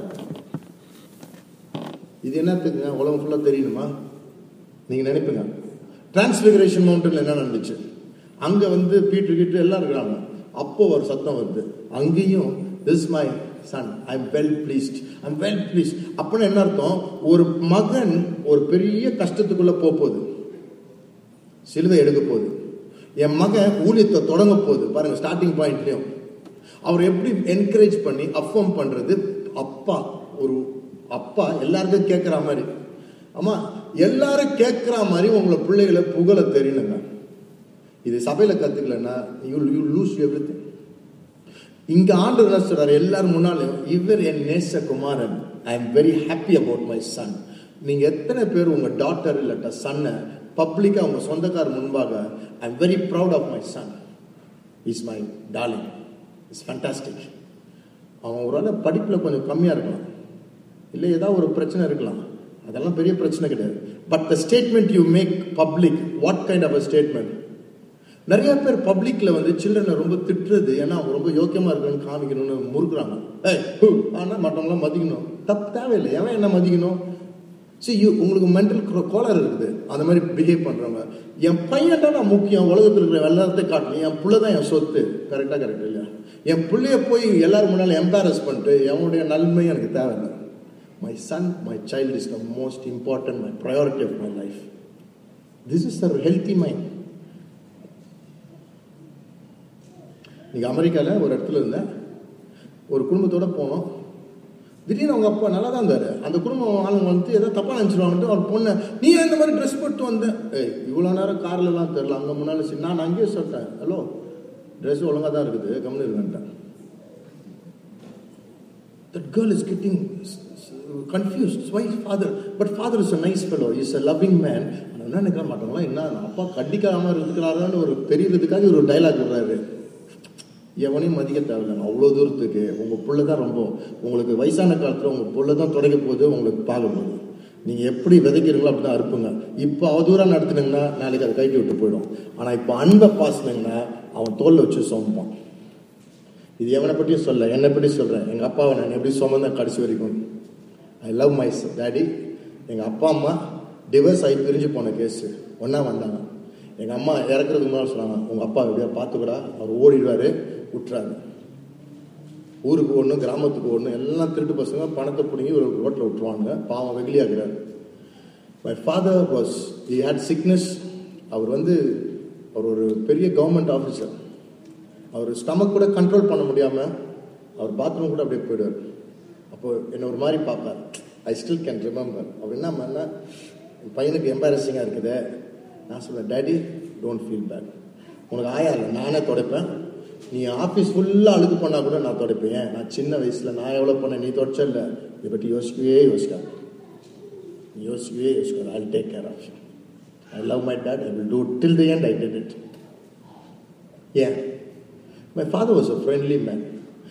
இது என்ன தெரியுங்க உலகம் ஃபுல்லா தெரியணுமா நீங்க நினைப்பீங்க டிரான்ஸ்பிகரேஷன் மவுண்டன்ல என்ன நடந்துச்சு அங்க வந்து பீட்டு கீட்டு எல்லாம் இருக்கிறாங்க அப்போ ஒரு சத்தம் வருது அங்கேயும் this my son I am well pleased I am well pleased அப்படின்னு என்ன அர்த்தம் ஒரு மகன் ஒரு பெரிய கஷ்டத்துக்குள்ள போக போகுது சிலுவை எடுக்க போகுது என் மகன் ஊழியத்தை தொடங்க போகுது பாருங்க ஸ்டார்டிங் பாயிண்ட்லயும் அவர் எப்படி என்கரேஜ் பண்ணி அஃபர்ம் பண்றது அப்பா ஒரு அப்பா எல்லாருக்கும் கேட்குற மாதிரி ஆமா எல்லாரும் கேட்குற மாதிரி உங்களை பிள்ளைகளை புகழ தெரியணுங்க இது சபையில கத்துக்கலன்னா you you lose everything இங்க ஆண்டு என்ன சொல்றாரு எல்லாரும் முன்னாலும் இவர் என் நேசகுமாரன் I am very happy about my son நீங்க எத்தனை பேர் உங்க டாட்டர் இல்லாட்ட சன்னை பப்ளிக்கா உங்க சொந்தக்கார முன்பாக I am very proud of my son is my darling is fantastic அவன் ஒரு வேளை படிப்பில் கொஞ்சம் கம்மியாக இருக்கலாம் இல்லை ஏதாவது ஒரு பிரச்சனை இருக்கலாம் அதெல்லாம் பெரிய பிரச்சனை கிடையாது but the statement you make public what kind of a statement நிறைய பேர் பப்ளிக்ல வந்து சில்ட்ரனை ரொம்ப திட்டுறது ஏன்னா அவங்க ரொம்ப யோக்கியமா இருக்குன்னு காமிக்கணும்னு முறுக்குறாங்க ஏய் ஹூ ஆனா மற்றவங்களாம் மதிக்கணும் தப்பு தேவையில்லை எவன் என்ன மதிக்கணும் சரி யூ உங்களுக்கு மென்டல் கோளாறு இருக்குது அந்த மாதிரி பிஹேவ் பண்றவங்க என் பையன் தான் நான் முக்கியம் உலகத்தில் இருக்கிற எல்லாத்தையும் காட்டணும் என் பிள்ளை தான் என் சொத்து கரெக்டா கரெக்ட் இல்லையா என் பிள்ளைய போய் எல்லாரும் முன்னாலும் எம்பாரஸ் பண்ணிட்டு எவனுடைய நன்மை எனக்கு தேவையில்லை my son my child is the most important my priority of my life this is a healthy mind நீங்கள் அமெரிக்காவில் ஒரு இடத்துல இருந்தேன் ஒரு குடும்பத்தோட போனோம் திடீர்னு அவங்க அப்பா நல்லா தான் இருந்தார் அந்த குடும்பம் ஆளுங்க வந்து ஏதோ தப்பாக நினச்சிருவாங்கன்ட்டு அவர் பொண்ணை நீ ஏன் இந்த மாதிரி ட்ரெஸ் போட்டு வந்த ஏய் இவ்வளோ நேரம் கார்லலாம் தெரில அங்கே முன்னால் சரி நான் அங்கேயே சொல்லிட்டேன் ஹலோ ட்ரெஸ் ஒழுங்காக தான் இருக்குது கம்முன்னு இருக்கேன்ட்டேன் That girl is getting confused. Why father? But father is a nice fellow. He's a loving man. ஆனா என்ன நினைக்க மாட்டாங்களா என்ன அப்பா கண்டிக்காம இருக்கிறாரான்னு ஒரு தெரியறதுக்காக ஒரு டைலாக் விடுறாரு எவனையும் மதிக்க தேவையில்லைங்க அவ்வளோ தூரத்துக்கு உங்கள் புள்ள தான் ரொம்ப உங்களுக்கு வயசான காலத்தில் உங்கள் புள்ள தான் தொடங்க போகுது உங்களுக்கு பார்க்க போகுது நீங்கள் எப்படி விதைக்கிறீங்களோ அப்படி தான் அறுப்புங்க இப்போ அவதூறாக நடத்துனீங்கன்னா நாளைக்கு அதை கைட்டி விட்டு போயிடும் ஆனால் இப்போ அன்பை பாசினீங்கன்னா அவன் தோல்ல வச்சு சுமப்பான் இது எவனை பற்றியும் சொல்ல என்னை பற்றி சொல்கிறேன் எங்கள் அப்பாவை நான் எப்படி சுமந்தேன் கடைசி வரைக்கும் ஐ லவ் மை டேடி எங்கள் அப்பா அம்மா டிவர்ஸ் ஆகி பிரிஞ்சு போன கேஸு ஒன்றா வந்தாங்க எங்கள் அம்மா இறக்குறதுக்கு முன்னாடி சொன்னாங்க உங்கள் அப்பா எப்படியா பார்த்துக்கூடா அவர் ஓடிடுவார் விட்டுறாரு ஊருக்கு ஒன்று கிராமத்துக்கு ஒன்று எல்லாம் திருட்டு பசங்க பணத்தை பிடிங்கி ஒரு ரோட்டில் விட்டுருவாங்க பாவம் வெகுலியாகிறார் my father was he had sickness அவர் வந்து அவர் ஒரு பெரிய கவர்மெண்ட் ஆஃபீஸர் அவர் ஸ்டமக் கூட கண்ட்ரோல் பண்ண முடியாமல் அவர் பாத்ரூம் கூட அப்படியே போயிடுவார் அப்போ என்னை ஒரு மாதிரி பார்ப்பார் ஐ ஸ்டில் கேன் ரிமெம்பர் அவர் என்ன பண்ணா என் பையனுக்கு எம்பாரசிங்காக இருக்குது நான் சொல்லுவேன் டேடி டோன்ட் ஃபீல் பேட் உனக்கு ஆயா இல்லை நானே துடைப்பேன் நீ ஆஃபீஸ் ஃபுல்லாக அழுக்கு பண்ணால் கூட நான் துடைப்பேன் ஏன் நான் சின்ன வயசில் நான் எவ்வளோ பண்ணேன் நீ தொடச்ச இல்லை இதை பற்றி யோசிக்கவே யோசிக்காது நீ யோசிக்கவே யோசிக்காது I take care of you I love my dad I will do till the end I did it and my father was a friendly man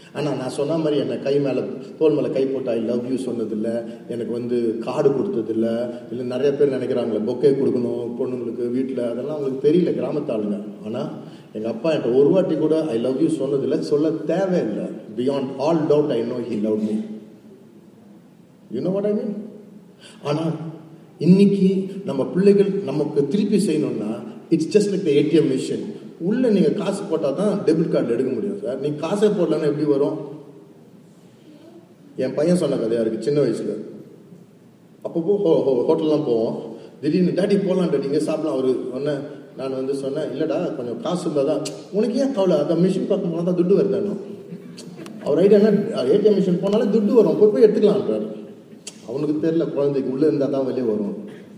ஆனால் நான் சொன்ன மாதிரி என்னை கை மேலே தோல் மேலே கை போட்டு ஐ லவ் யூ சொன்னதில்ல எனக்கு வந்து கார்டு கொடுத்ததில்ல இல்லை நிறைய பேர் நினைக்கிறாங்களே பொக்கே கொடுக்கணும் பொண்ணுங்களுக்கு வீட்டில் அதெல்லாம் அவங்களுக்கு தெரியல கிராமத்து ஆளுங்க ஆனால் எங்கள் அப்பா என்கிட்ட ஒரு வாட்டி கூட ஐ லவ் யூ சொன்னதில்லை சொல்ல தேவையில்லை beyond all doubt I know he love me you know what I mean ஆனால் இன்னைக்கு நம்ம பிள்ளைகள் நமக்கு திருப்பி செய்யணும்னா it's just like the ATM machine உள்ள நீங்க காசு போட்டால் தான் டெபிட் கார்டு எடுக்க முடியும் சார் நீங்க காசே போடலன்னா எப்படி வரும் என் பையன் சொன்ன கதையா இருக்கு சின்ன வயசுல அப்பப்போ ஹோ ஹோ ஹோட்டல்லாம் போவோம் திடீர்னு டாடி போகலாம் டாடி இங்கே சாப்பிடலாம் அவரு ஒன்று நான் வந்து சொன்னேன் இல்லைடா கொஞ்சம் காசு இருந்தால் தான் உனக்கு ஏன் கவலை அந்த மிஷின் பார்க்கும் போனால் தான் துட்டு வருதானோ அவர் ஐடியா என்ன ஏடிஎம் மிஷின் போனாலே துட்டு வரும் போய் போய் எடுத்துக்கலான்றாரு அவனுக்கு தெரியல குழந்தைக்கு உள்ள இருந்தா தான் வெளியே வரும்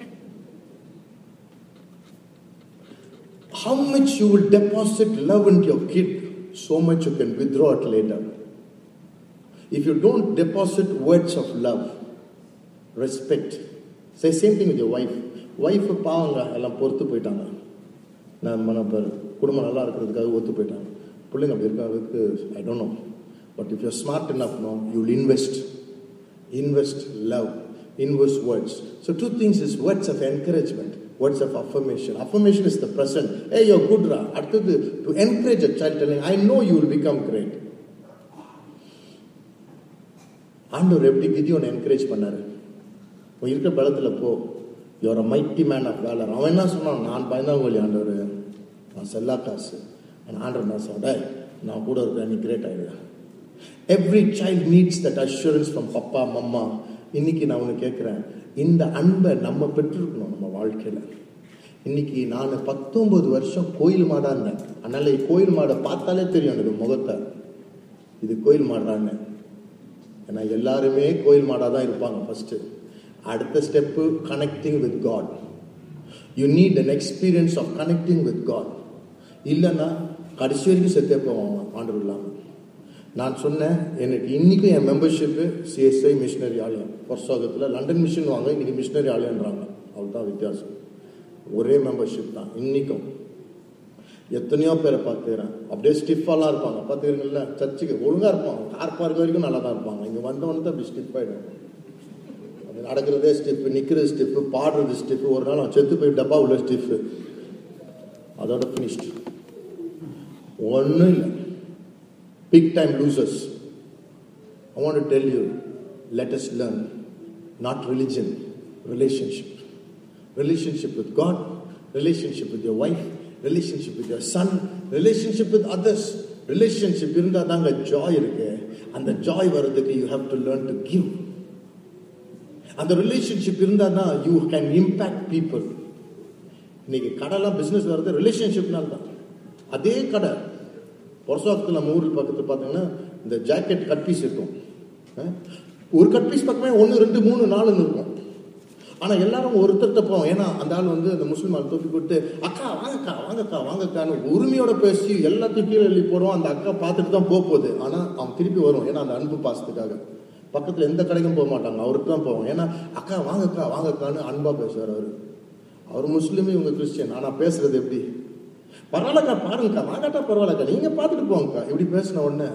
how much you will deposit love into your kid so much you can withdraw it later if you don't deposit words of love respect say same thing with your wife wife பாவங்க எல்லாம் பொறுத்து போயிட்டாங்க நான் மன பாரு குடும்பம் நல்லா இருக்கிறதுக்காக ஒத்து போயிட்டாங்க பிள்ளைங்க அப்படி இருக்கிறதுக்கு I don't know but if you smart enough no you will invest invest love, invest words. So two things is words of encouragement, words of affirmation. Affirmation is the present. Hey, you're good, Ra. அடுத்தது to encourage a child telling, I know you will become great. ஆண்டவர் எப்படி Gideon encourage பண்ணாரு உன் இருக்கிற பலத்துல போ you're a mighty man of valour அவன் என்ன சொன்னான் நான் பயந்தாங்கோலி ஆண்டவர் நான் செல்லா காசு நான் ஆண்டவர் நான் சொன்னேன் நான் கூட இருக்கிறேன் நீ கிரேட் ஆயிடுவேன் every child needs that assurance from papa mamma இன்னைக்கு நான் உனக்கு கேட்குறேன் இந்த அன்பை நம்ம பெற்றிருக்கணும் நம்ம வாழ்க்கையில் இன்னைக்கு நான் பத்தொன்பது வருஷம் கோயில் மாடா இருந்தேன் அதனால கோயில் மாடை பார்த்தாலே தெரியும் எனக்கு முகத்தை இது கோயில் மாடான்னு ஏன்னா எல்லாருமே கோயில் மாடா தான் இருப்பாங்க ஃபர்ஸ்ட் அடுத்த step connecting with God you need an experience of connecting with God இல்லைன்னா கடைசி வரைக்கும் செத்தே போவாங்க ஆண்டவர் இல்லாமல் நான் சொன்னேன் எனக்கு இன்னைக்கும் என் மெம்பர்ஷிப்பு சிஎஸ்ஐ மிஷினரி ஆலயம் பொர்சாகத்தில் லண்டன் மிஷின் வாங்க இன்னைக்கு மிஷினரி ஆலயன்றாங்க அவ்வளோதான் வித்தியாசம் ஒரே மெம்பர்ஷிப் தான் இன்னைக்கும் எத்தனையோ பேரை பார்த்துக்கிறேன் அப்படியே ஸ்டிஃபாலாம் இருப்பாங்க பார்த்துக்கிறீங்கல்ல சர்ச்சுக்கு ஒழுங்காக இருப்பாங்க கார் பார்க்க வரைக்கும் நல்லா தான் இருப்பாங்க இங்கே வந்தவொடனே தான் அப்படி ஸ்டிஃப் ஆகிடும் அது நடக்கிறதே ஸ்டிப்பு நிற்கிறது ஸ்டிப்பு பாடுறது ஸ்டிப்பு ஒரு நாள் அவன் செத்து போய் டப்பா உள்ள ஸ்டிஃப்பு அதோட ஃபினிஷ்டு ஒன்றும் இல்லை big time losers. I want to tell you, let us learn not religion, relationship. Relationship with God, relationship with your wife, relationship with your son, relationship with others. Relationship இருந்தால் தாங்க ஜாய் இருக்கு அந்த joy வர்றதுக்கு you have to learn to give அந்த relationship இருந்தால் தான் you can impact people இன்னைக்கு கடைலாம் பிஸ்னஸ் வர்றது ரிலேஷன்ஷிப்னால தான் அதே கடை பொரசாக்கத்தில் நம்ம ஊரில் பக்கத்தில் பார்த்தீங்கன்னா இந்த ஜாக்கெட் கட் பீஸ் இருக்கும் அஹ், ஒரு கட் பீஸ் பக்கமே ஒன்று ரெண்டு மூணு நாலுன்னு இருக்கும் ஆனால் எல்லாரும் ஒருத்தர்கிட்ட போவோம் ஏன்னா அந்த ஆள் வந்து அந்த முஸ்லீம் ஆள் தூக்கி கொடுத்து அக்கா வாங்கக்கா வாங்கக்கா வாங்கக்கான்னு உரிமையோட பேசி எல்லாத்தையும் கீழே எழுதி போடுவோம் அந்த அக்கா பார்த்துட்டு தான் போக போகுது ஆனால் அவன் திருப்பி வரும் ஏன்னா அந்த அன்பு பாசத்துக்காக பக்கத்தில் எந்த கடைக்கும் போக மாட்டாங்க அவருக்கு தான் போவோம் ஏன்னா அக்கா வாங்கக்கா வாங்கக்கான்னு அன்பாக பேசுவார் அவர் அவர் முஸ்லீம் இவங்க கிறிஸ்டியன் ஆனால் பேசுறது எப்படி பரவாயில்லக்கா பாருங்கக்கா வாங்கட்டா பரவாயில்லக்கா நீங்க பார்த்துட்டு போங்கக்கா இப்படி பேசின உடனே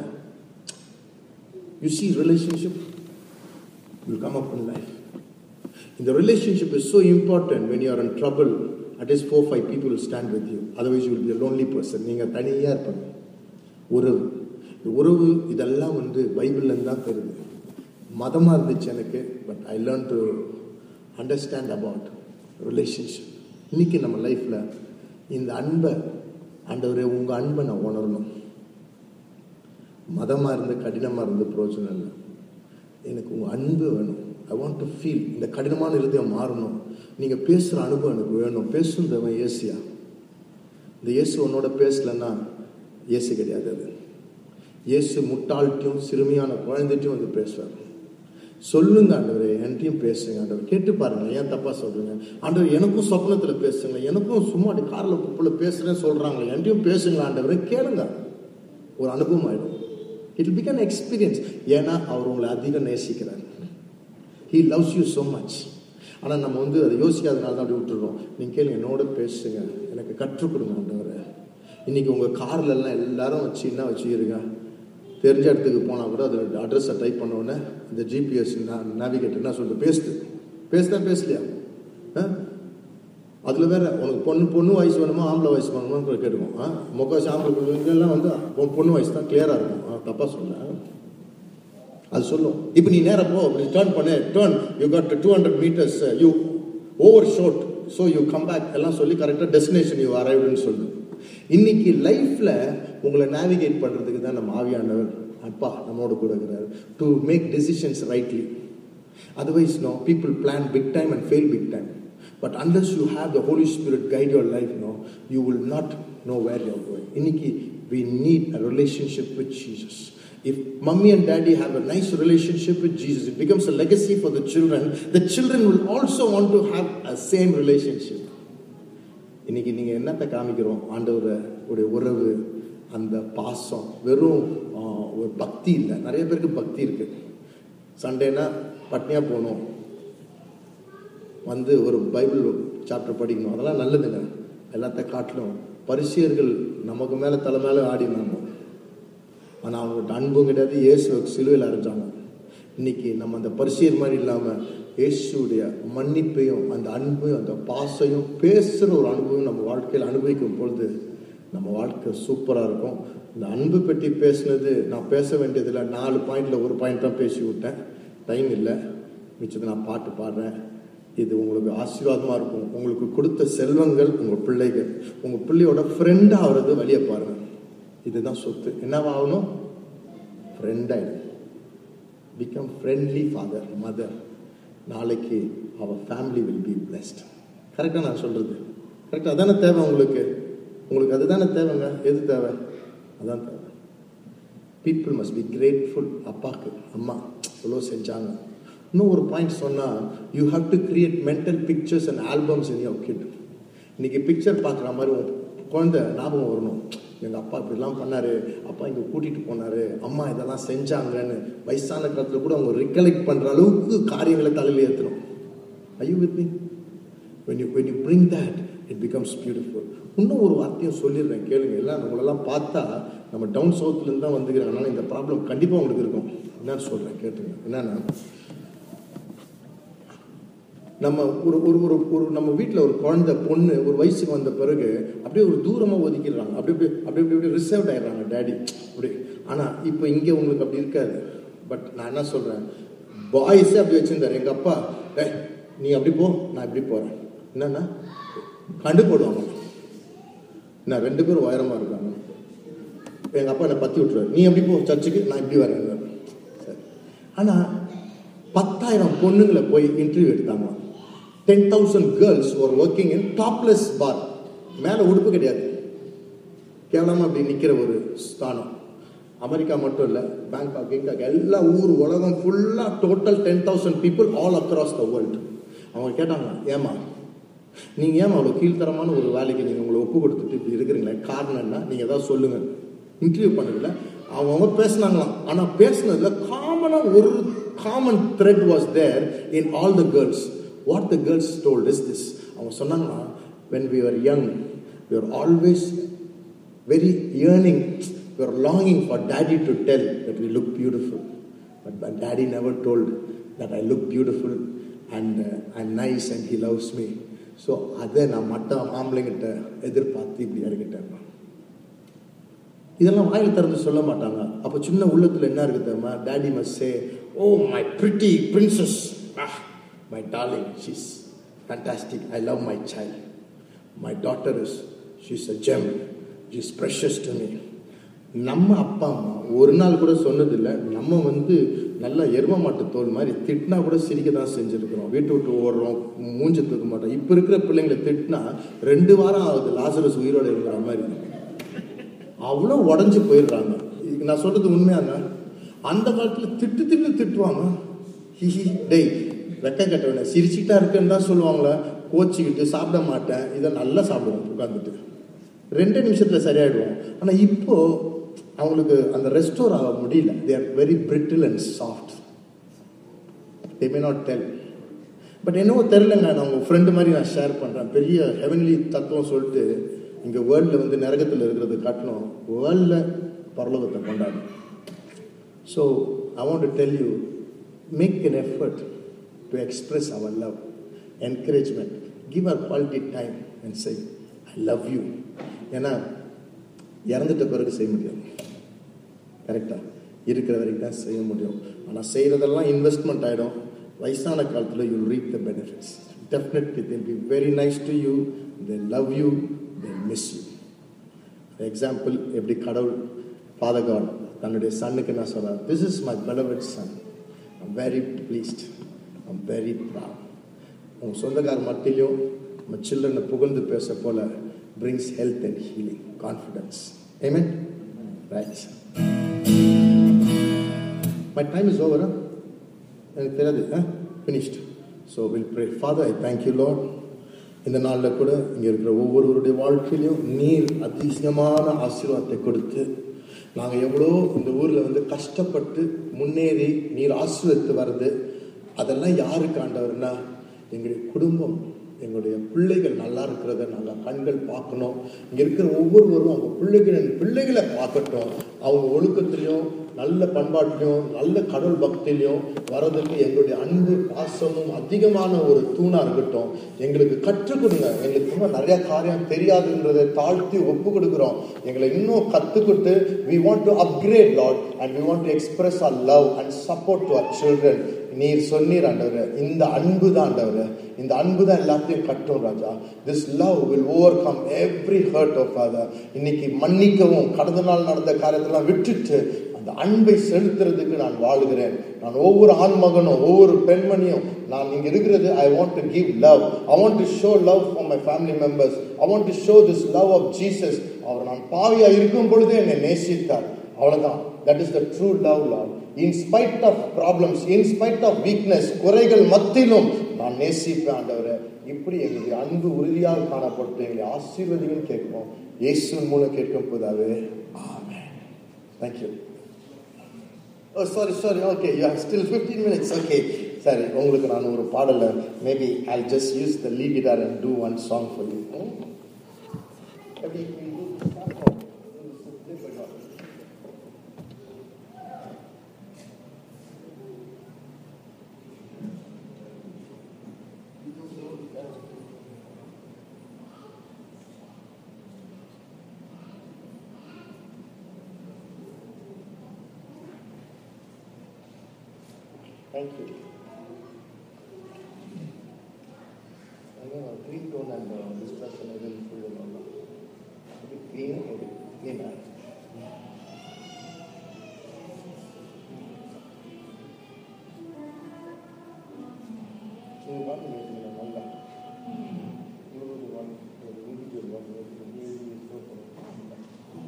you see relationship will come up in life இந்த relationship is so important when you are in trouble at is four five people will stand with you otherwise you will be lonely person நீங்கள் தனியாக இருப்பாங்க உறவு இந்த உறவு இதெல்லாம் வந்து பைபிள்லேருந்து தான் தருது மதமாக இருந்துச்சு எனக்கு but I learn to understand about relationship இன்னைக்கு நம்ம லைஃப்பில் இந்த அன்பை ஆண்டவரே உங்கள் அன்பை நான் உணரணும் மதமாக இருந்து கடினமாக இருந்து பிரயோஜனம் இல்லை எனக்கு உங்கள் அன்பு வேணும் ஐ வாண்ட் டு ஃபீல் இந்த கடினமான இருதயம் மாறணும் நீங்கள் பேசுகிற அனுபவம் எனக்கு வேணும் பேசுன்றவன் ஏசியா இந்த இயேசு உன்னோட பேசலன்னா இயேசு கிடையாது அது இயேசு முட்டாள்கிட்டையும் சிறுமியான குழந்தைட்டையும் வந்து பேசுவார் சொல்லுங்க ஆண்டவரே என்கிட்டயும் பேசுங்க ஆண்டவர் கேட்டு பாருங்க ஏன் தப்பா சொல்றீங்க ஆண்டவர் எனக்கும் சொப்னத்துல பேசுங்க எனக்கும் சும்மா கார்ல குப்பல பேசுறேன்னு சொல்றாங்களே என்கிட்டயும் பேசுங்க ஆண்டவரே கேளுங்க ஒரு அனுபவம் ஆயிடும் இட் பிகன் எக்ஸ்பீரியன்ஸ் ஏன்னா அவர் உங்களை அதிகம் நேசிக்கிறார் he loves you so much ஆனால் நம்ம வந்து அதை யோசிக்காதனால தான் அப்படி விட்டுறோம் நீங்கள் கேளுங்க என்னோட பேசுங்க எனக்கு கற்றுக் கொடுங்க ஆண்டவரே இன்னைக்கு உங்கள் கார்ல எல்லாம் எல்லாரும் வச்சு என்ன வச்சுக்கிறீங்க தெரிஞ்ச இடத்துக்கு போனால் கூட அதில் அட்ரஸை டைப் பண்ண உடனே இந்த ஜிபிஎஸ் நேவிகேட்டர் என்ன சொல்லுது பேசுது பேசுதா பேசலையா ஆ அதில் வேற உனக்கு பொண்ணு பொண்ணு வயசு வேணுமா ஆம்பளை வயசு வேணுமா கேட்டுக்கும் ஆ முக்காசி ஆம்பளை இதெல்லாம் வந்து உன் பொண்ணு வயசு தான் கிளியராக இருக்கும் ஆ, தப்பா சொல்ல அது சொல்லும் இப்போ நீ நேரா போ நீ டேர்ன் பண்ணு turn you got two hundred meters you overshot so you come back எல்லாம் சொல்லி கரெக்டாக டெஸ்டினேஷன் யூ அரைவ்டுன்னு சொல்லு இன்னைக்கு லைஃப்ல உங்களை நேவிகேட் பண்றதுக்கு தான் நம்ம ஆவியானவர் அப்பா நம்மோட கூட இருக்கிறார் to make decisions rightly Otherwise, no, people plan big time and fail big time. But unless you have the Holy Spirit guide your life, no, you will not know where you're going. இன்னைக்கு we need a relationship with Jesus. If mommy and daddy have a nice relationship with Jesus, it becomes a legacy for the children. The children will also want to have a same relationship. இன்னைக்கு நீங்க என்னத்தை காமிக்கிறோம் ஆண்டவர உடைய உறவு அந்த பாசம் வெறும் ஆ, ஒரு பக்தி இல்லை நிறைய பேருக்கு பக்தி இருக்கு சண்டேனா பட்னியா போகணும் வந்து ஒரு பைபிள் சாப்டர் படிக்கணும் அதெல்லாம் நல்லதுங்க எல்லாத்த காட்டிலும் பரிசியர்கள் நமக்கு மேல தலை மேல ஆடினாங்க ஆனா அவங்கள்ட்ட அன்பும் கிடையாது இயேசு சிலுவையில் அரைஞ்சாங்க இன்னைக்கு நம்ம அந்த பரிசியர் மாதிரி இல்லாம இயேசுடைய மன்னிப்பையும் அந்த அன்பையும் அந்த பாசையும் பேசுற ஒரு அனுபவம் நம்ம வாழ்க்கையில் அனுபவிக்கும் பொழுது நம்ம வாழ்க்கை சூப்பரா இருக்கும் இந்த அன்பு பற்றி பேசுனது நான் பேச வேண்டியதில்லை நாலு பாயிண்ட்ல ஒரு பாயிண்ட் தான் பேசி விட்டேன் டைம் இல்லை மிச்சத்தை நான் பாட்டு பாடுறேன் இது உங்களுக்கு ஆசீர்வாதமா இருக்கும் உங்களுக்கு கொடுத்த செல்வங்கள் உங்க பிள்ளைகள் உங்க பிள்ளையோட ஃப்ரெண்ட் ஆகுறது வழியை பாருங்க இதுதான் சொத்து என்னவாகணும் ஃப்ரெண்ட் ஆயிடும் பிகம் ஃப்ரெண்ட்லி ஃபாதர் மதர் நாளைக்கு அவர் ஃபேமிலி வில் பி பிளெஸ்ட் கரெக்டாக நான் சொல்றது கரெக்டாக அதானே தேவை உங்களுக்கு உங்களுக்கு அதுதானே தேவைங்க எது தேவை அதான் தேவை பீப்புள் மஸ்ட் பி கிரேட்ஃபுல் அப்பாக்கு அம்மா இவ்வளோ செஞ்சாங்க இன்னும் ஒரு பாயிண்ட் சொன்னால் you have to create mental pictures and albums in your kid இன்னைக்கு பிக்சர் பார்க்குற மாதிரி உன் குழந்தை ஞாபகம் வரணும் எங்கள் அப்பா இப்படிலாம் பண்ணாரு அப்பா இங்கே கூட்டிகிட்டு போனாரு அம்மா இதெல்லாம் செஞ்சாங்கன்னு வயசான காலத்தில் கூட அவங்க ரிகலெக்ட் பண்ணுற அளவுக்கு காரியங்களை தலையில் ஏற்றணும் ஐயோ with me when you when you bring that it becomes beautiful இன்னும் ஒரு வார்த்தையும் சொல்லிடுறேன் கேளுங்க எல்லாம் நம்மளெல்லாம் பார்த்தா நம்ம டவுன் சவுத்லேருந்து தான் வந்துக்கிறாங்க அதனால இந்த ப்ராப்ளம் கண்டிப்பாக உங்களுக்கு இருக்கும் என்னன்னு சொல்கிறேன் கேட்டுங்க என்னன்னா நம்ம ஒரு ஒரு ஒரு ஒரு நம்ம வீட்டில் ஒரு குழந்தை பொண்ணு ஒரு வயசுக்கு வந்த பிறகு அப்படியே ஒரு தூரமாக ஒதுக்கிடுறாங்க அப்படி அப்படி அப்படி அப்படி அப்படி ரிசர்வ்ட் ஆயிடுறாங்க டேடி அப்படி ஆனால் இப்போ இங்கே உங்களுக்கு அப்படி இருக்காது பட் நான் என்ன சொல்கிறேன் பாய்ஸே அப்படி வச்சிருந்தாரு எங்கள் அப்பா டேய் நீ அப்படி போ நான் இப்படி போகிறேன் என்னன்னா கண்டு போடுவாங்க நான் ரெண்டு பேரும் உயரமாக இருக்காங்க எங்கள் அப்பா என்னை பற்றி விட்டுருவாரு நீ எப்படி போ சர்ச்சுக்கு நான் இப்படி வரேன் சரி ஆனால் பத்தாயிரம் பொண்ணுங்களை போய் இன்டர்வியூ எடுத்தாங்க டென் தௌசண்ட் கேர்ள்ஸ் ஒரு ஒர்க்கிங் இன் டாப்லெஸ் பார் மேலே உடுப்பு கிடையாது கேவலமாக அப்படி நிற்கிற ஒரு ஸ்தானம் அமெரிக்கா மட்டும் இல்லை பேங்காக் கிங்காக் எல்லா ஊர் உலகம் ஃபுல்லாக total ten thousand people all across the world அவங்க கேட்டாங்க ஏமா நீங்கள் ஏமா அவ்வளோ கீழ்த்தரமான ஒரு வேலைக்கு நீங்கள் உங்களை ஒப்பு கொடுத்துட்டு இப்படி இருக்கிறீங்களே காரணம் என்ன நீங்கள் ஏதாவது சொல்லுங்கள் இன்டர்வியூ பண்ணதில்ல அவங்கவுங்க பேசினாங்களாம் ஆனால் பேசினதுல காமனாக ஒரு common thread was there in all the girls what the girls told is this அவங்க சொன்னாங்கன்னா when we are young we are always very yearning, we are longing for daddy to tell that we look beautiful. But my daddy never told that I look beautiful and uh, I'm nice and he loves me. So அதை நான் மற்ற ஆம்பளைங்கிட்ட எதிர்பார்த்து இப்படி இறங்கிட்டேன் இதெல்லாம் வாயில் திறந்து சொல்ல மாட்டாங்க அப்போ சின்ன உள்ளத்தில் என்ன இருக்கு தெரியுமா daddy must say oh my pretty princess my darling she's fantastic I love my child my daughter is she's a gem is precious to me நம்ம அப்பா அம்மா ஒரு நாள் கூட சொன்னதில்லை நம்ம வந்து நல்லா எரும மாட்டு தோல் மாதிரி திட்டினா கூட சிரிக்க தான் செஞ்சுருக்கிறோம் வீட்டு விட்டு ஓடுறோம் மூஞ்சி தூக்க மாட்டோம் இப்போ இருக்கிற பிள்ளைங்களை திட்டினா ரெண்டு வாரம் ஆகுது லாசரஸ் உயிரோடு இருக்கிற மாதிரி அவ்வளோ உடஞ்சி போயிடுறாங்க இதுக்கு நான் சொல்றது உண்மையாங்க அந்த காலத்தில் திட்டு திட்டு திட்டுவாங்க ஹிஹி டேய் வெக்க கட்டவன சிரிச்சுட்டா இருக்குன்னு தான் சொல்லுவாங்களே கோச்சிக்கிட்டு சாப்பிட மாட்டேன் இதை நல்லா சாப்பிடுவோம் உட்காந்துட்டு ரெண்டு நிமிஷத்தில் சரியாயிடுவோம் ஆனால் இப்போ அவங்களுக்கு அந்த ரெஸ்டோர் ஆக முடியல they are very brittle and soft they may not tell but என்னவோ தெரிலங்க நான் உங்கள் ஃப்ரெண்டு மாதிரி நான் ஷேர் பண்ணுறேன் பெரிய ஹெவன்லி தத்துவம் சொல்லிட்டு இங்கே வேர்ல்டில் வந்து நரகத்தில் இருக்கிறது காட்டணும் வேர்ல்டில் பரலோகத்தை கொண்டாடும் So I want to tell you, make an effort to express our love, encouragement. Give our quality time and say, I love you. ஏன்னா இறந்துட்ட பிறகு செய்ய முடியாது கரெக்டாக இருக்கிற வரைக்கும் தான் செய்ய முடியும் ஆனால் செய்கிறதெல்லாம் இன்வெஸ்ட்மெண்ட் ஆகிடும் வயசான காலத்தில் you reap the benefits definitely they'll be very nice to you they love you they miss you example எப்படி கடவுள் ஃபாதர் காட் தன்னுடைய சன்னுக்கு என்ன சொல்றார் this is my beloved son I'm very pleased I'm very proud உங்கள் சொந்தக்கார மத்தியிலையும் நம்ம சில்ட்ரனை புகழ்ந்து பேச போல brings health and healing confidence amen right my time is over எனக்கு தெரியாது finished so will pray father I thank you Lord இந்த நாளில் கூட இங்கே இருக்கிற ஒவ்வொருவருடைய வாழ்க்கையிலையும் நீர் அதிசயமான ஆசீர்வாதத்தை கொடுத்து நாங்கள் எவ்வளோ இந்த ஊரில் வந்து கஷ்டப்பட்டு முன்னேறி நீர் ஆசீர்வதித்து வருது அதெல்லாம் யாருக்கு ஆண்டவர்னா எங்களுடைய குடும்பம் எங்களுடைய பிள்ளைகள் நல்லா இருக்கிறத நல்லா கண்கள் பார்க்கணும் இங்கே இருக்கிற ஒவ்வொருவரும் அவங்க பிள்ளைகளின் பிள்ளைகளை பார்க்கட்டும் அவங்க ஒழுக்கத்திலையும் நல்ல பண்பாட்டிலையும் நல்ல கடவுள் பக்திலையும் வர்றதுக்கு எங்களுடைய அன்பு பாசமும் அதிகமான ஒரு தூணா இருக்கட்டும் எங்களுக்கு கற்றுக் கொடுங்க எங்களுக்கு இன்னும் நிறைய காரியம் தெரியாதுன்றதை தாழ்த்தி ஒப்பு கொடுக்குறோம் எங்களை இன்னும் கற்றுக்கிட்டு we want to upgrade lot and we want to express our love and support to our children நீர் சொன்னீர் ஆண்டவர் இந்த அன்பு தான் ஆண்டவர் இந்த அன்பு தான் எல்லாத்தையும் கட்டும் ராஜா this love will overcome every hurt of father இன்னைக்கு மன்னிக்கவும் கடந்த நாள் நடந்த காரியத்தெல்லாம் விட்டுட்டு அந்த அன்பை செலுத்துறதுக்கு நான் வாழுகிறேன் நான் ஒவ்வொரு ஆண் மகனும் ஒவ்வொரு பெண்மணியும் நான் இங்க இருக்கிறது I want to give love I want to show love for my family members I want to show this love of Jesus அவர் நான் பாவியா இருக்கும் பொழுதே என்னை நேசித்தார் அவ்வளவுதான் that is the true love love in spite of problems in spite of weakness குறைகள் மத்தியிலும் நான் நேசிப்பேன் ஆண்டவரை இப்படி எங்களுடைய அன்பு உறுதியாக காணப்பட்டு எங்களை ஆசீர்வதியும் கேட்போம் இயேசுவின் மூலம் கேட்கும் போதாவே ஆமே thank you oh sorry sorry okay you have still fifteen minutes okay சரி உங்களுக்கு நான் ஒரு பாடலை maybe I just use the lead guitar and do one song for you Thank you. I green tone and uh, this person is in full and A bit green, a bit green eye. You want to make me a manga. You are the one, the individual one, the individual is so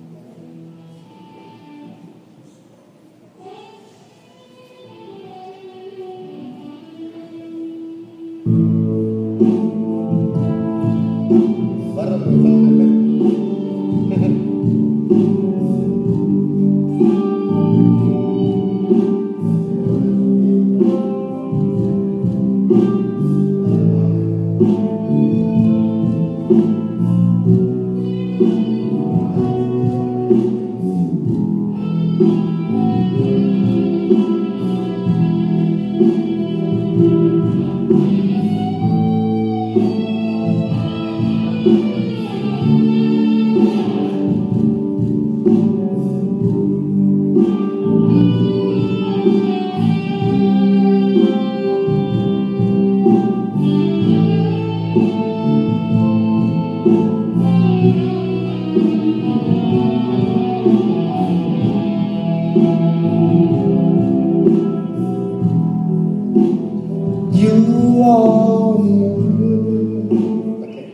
You are Okay.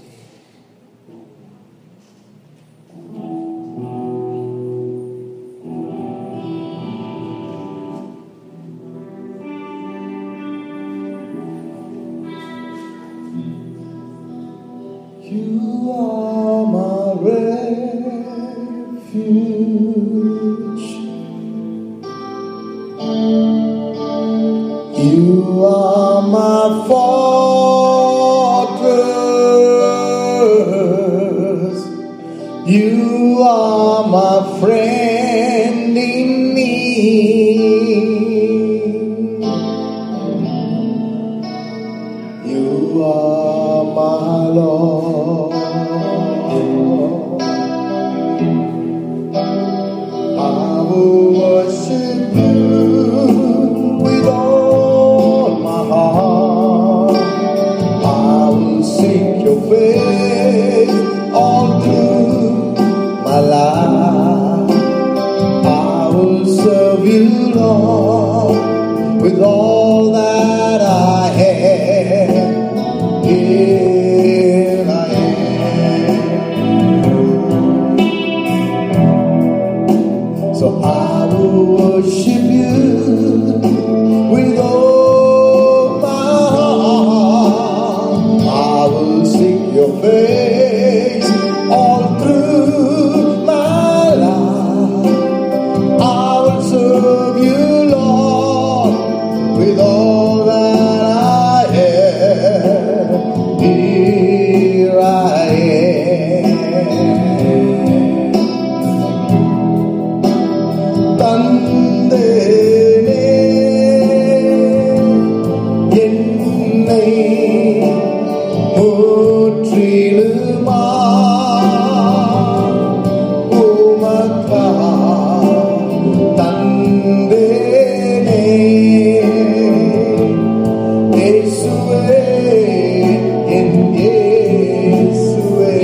You are my refuge. You are my fortress. You are my friend in need. with all that I have. Here I am. So I will worship you with all my heart. I will seek your face all through my life. I will serve you, Lord, with all that I have. Here I am. தந்தேனே என்னை முற்றிலுமா உமக்கா தந்தேனே இயேசுவே என் இயேசுவே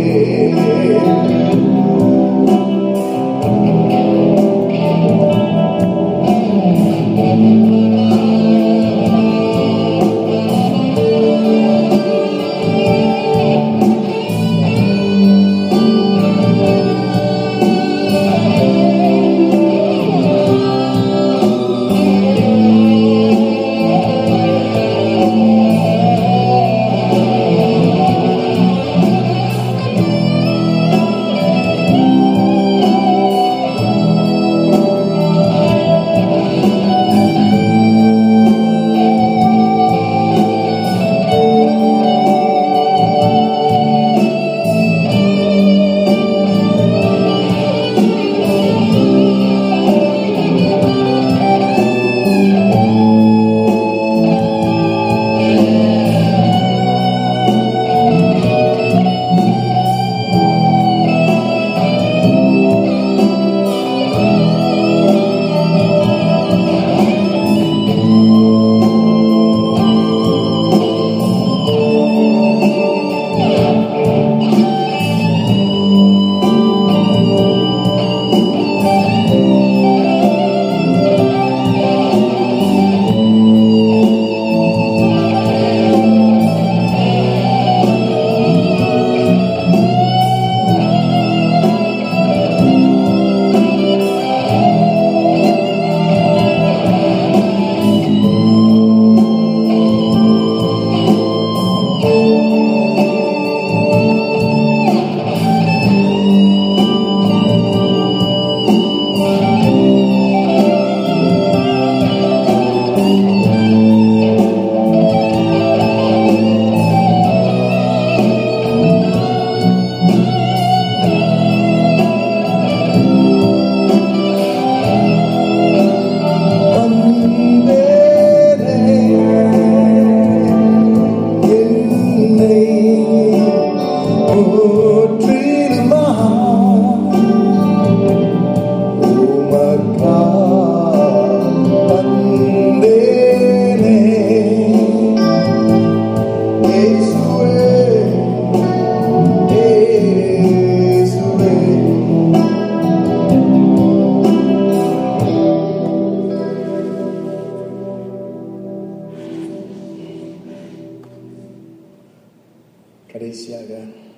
கடைசியாக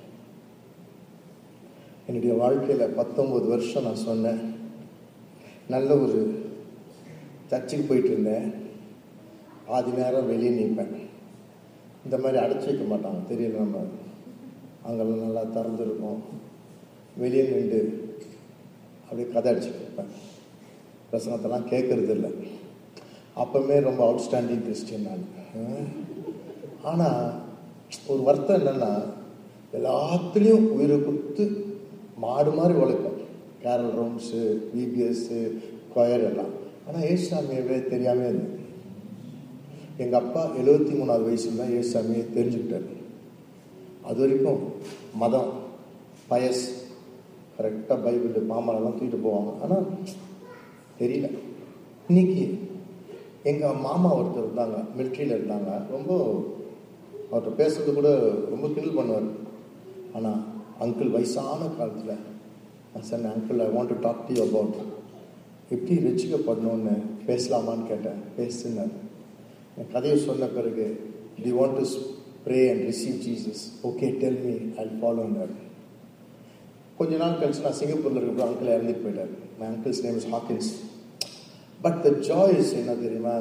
என்னுடைய வாழ்க்கையில் பத்தொன்பது வருஷம் நான் சொன்னேன் நல்ல ஒரு சர்ச்சுக்கு போயிட்டு இருந்தேன் பாதி நேரம் வெளியே நிற்பேன் இந்த மாதிரி அடைச்சி வைக்க மாட்டாங்க தெரியல நம்ம அங்கெல்லாம் நல்லா திறந்துருக்கும் வெளியே நின்று அப்படியே கதை அடிச்சுட்டு இருப்பேன் பிரசங்கத்தெல்லாம் கேட்கறது இல்லை அப்பவுமே ரொம்ப அவுட்ஸ்டாண்டிங் கிறிஸ்டியன் நான் ஆனால் ஒரு வருத்தம் என்னன்னா எல்லாத்துலேயும் உயிரை கொடுத்து மாடு மாதிரி உழைப்பேன் கேரல் ரவுண்ட்ஸு பிபிஎஸ்ஸு கொயர் எல்லாம் ஆனால் ஏசுசாமியவே தெரியாமே இருந்தது எங்கள் அப்பா எழுபத்தி மூணாவது வயசுல தான் ஏசுசாமியை தெரிஞ்சுக்கிட்டார் அது வரைக்கும் மதம் பயஸ் கரெக்டாக பைபிள் மாமரெல்லாம் தூக்கிட்டு போவாங்க ஆனால் தெரியல இன்னைக்கு எங்கள் மாமா ஒருத்தர் இருந்தாங்க மிலிட்ரியில் இருந்தாங்க ரொம்ப அவர்கிட்ட பேசுறது கூட ரொம்ப கிண்டல் பண்ணுவார் ஆனால் அங்கிள் வயசான காலத்தில் நான் சொன்னேன் uncle I want to talk to about எப்படி ரசிக்கப்படணும்னு பேசலாமான்னு கேட்டேன் பேசுனார் என் கதையை சொன்ன பிறகு டி want to pray and receive Jesus okay tell me I ஃபாலோன்னார் கொஞ்ச நாள் கழிச்சு நான் சிங்கப்பூரில் இருக்கப்போ அங்கிள் இறந்துட்டு போயிட்டார் my uncle's name is Hawkins but the joys என்ன தெரியுமா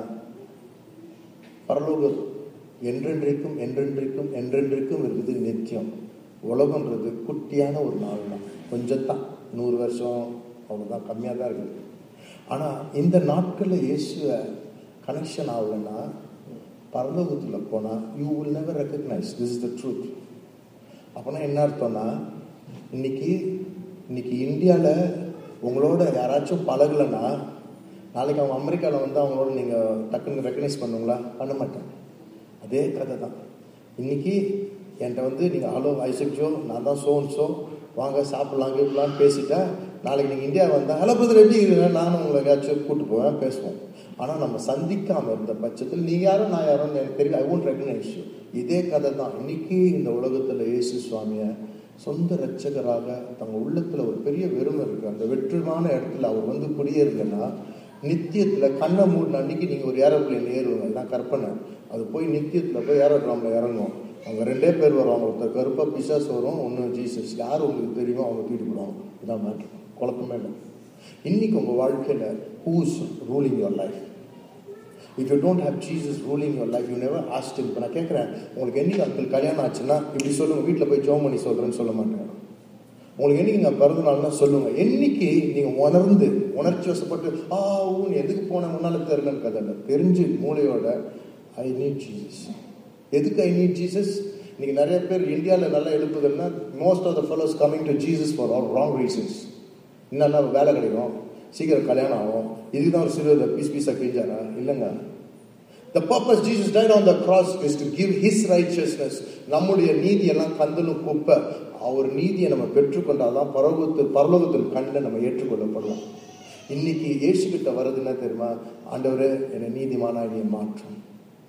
பரலோகம் என்றென்றைக்கும் என்றென்றைக்கும் என்றென்றைக்கும் இருக்குது நித்தியம் உலகன்றது குட்டியான ஒரு நாள் தான் கொஞ்சம் தான் நூறு வருஷம் அவ்வளோதான் கம்மியாக தான் இருக்குது ஆனால் இந்த நாட்களில் இயேசுவை கனெக்ஷன் ஆகலைன்னா பரலோகத்தில் போனால் you will never recognise this is the truth அப்போனா என்ன அர்த்தம்னா இன்னைக்கு இன்னைக்கு இந்தியாவில் உங்களோட யாராச்சும் பழகலைன்னா நாளைக்கு அவங்க அமெரிக்காவில் வந்து அவங்களோட நீங்கள் டக்குன்னு ரெக்கக்னைஸ் பண்ணுங்களா பண்ண மாட்டேன் அதே கதை தான் இன்னைக்கு என்கிட்ட வந்து நீங்கள் ஹலோ ஐசக் ஜோ நான் தான் சோன் சோ வாங்க சாப்பிட்லாம் கீப்பிடலான்னு பேசிட்டேன் நாளைக்கு நீங்கள் இந்தியா வந்தால் ஹலோ பிரதர் எப்படி இருக்கீங்க நானும் உங்களை எங்கேயாச்சும் கூப்பிட்டு போவேன் பேசுவோம் ஆனால் நம்ம சந்திக்காமல் இருந்த பட்சத்தில் நீ யாரும் நான் யாரும் எனக்கு தெரியல ஐ ஒன்ட் ரெக்கக்னைஸ் யூ இதே கதை தான் இன்னைக்கு இந்த உலகத்தில் இயேசு சுவாமியை சொந்த ரட்சகராக தங்க உள்ளத்தில் ஒரு பெரிய வெறுமை இருக்கு அந்த வெற்றுமான இடத்துல அவர் வந்து குடியேறுங்கன்னா நித்தியத்தில் கண்ணை மூடின அன்னைக்கு நீங்கள் ஒரு ஏரோப்ளேன் ஏறுவீங்க இதான் கற்பனை அது போய் நித்தியத்தில் போய் ஏரோட்ராமில் இறங்கும் அவங்க ரெண்டே பேர் வருவாங்க ஒருத்தர் கருப்பாக பிசாஸ் வரும் ஒன்று ஜீசஸ் யார் உங்களுக்கு தெரியுமோ அவங்க தூக்கிட்டு போடுவாங்க இதான் மேட்ரு குழப்பமே இல்லை இன்னைக்கு உங்கள் வாழ்க்கையில் who's ruling your life if you don't have Jesus ruling your life you never asked இப்போ நான் கேட்குறேன் உங்களுக்கு என்னைக்கு அங்கிள் கல்யாணம் ஆச்சுன்னா இப்படி சொல்லுங்க வீட்டில் போய் ஜோம் பண்ணி சொல்கிறேன்னு சொல்ல மாட்டேன் உங்களுக்கு என்னைக்கு நான் பிறந்த நாள்னா சொல்லுங்க என்னைக்கு நீங்கள் உணர்ந்து உணர்ச்சி வசப்பட்டு ஆ ஊன்னு எதுக்கு போன முன்னால தெரியலன்னு கதை இல்லை தெரிஞ்சு மூளையோட ஐ நீட் ஜீசஸ் எதுக்கு ஐ நீட் ஜீசஸ் இன்னைக்கு நிறைய பேர் இந்தியாவில் நல்லா எழுப்புதல்னா most of the fellows coming to Jesus for all wrong reasons என்னன்னா வேலை கிடைக்கும் சீக்கிரம் கல்யாணம் ஆகும் இதுக்கு தான் ஒரு சிறு பீஸ் பீஸாக கிழிஞ்சாரா இல்லைங்க The purpose Jesus died on the cross is to give his righteousness. நம்முடைய நீதி எல்லாம் கந்தலும் குப்பை அவர் நீதியை நம்ம பெற்றுக்கொண்டாதான் பரலோகத்தில் பரலோகத்தில் கண்டு நம்ம ஏற்றுக்கொள்ளப்படுவோம் இன்னைக்கு இயேசு கிட்ட வர்றது என்ன தெரியுமா ஆண்டவரே என்னை நீதிமானா நீ மாற்றும்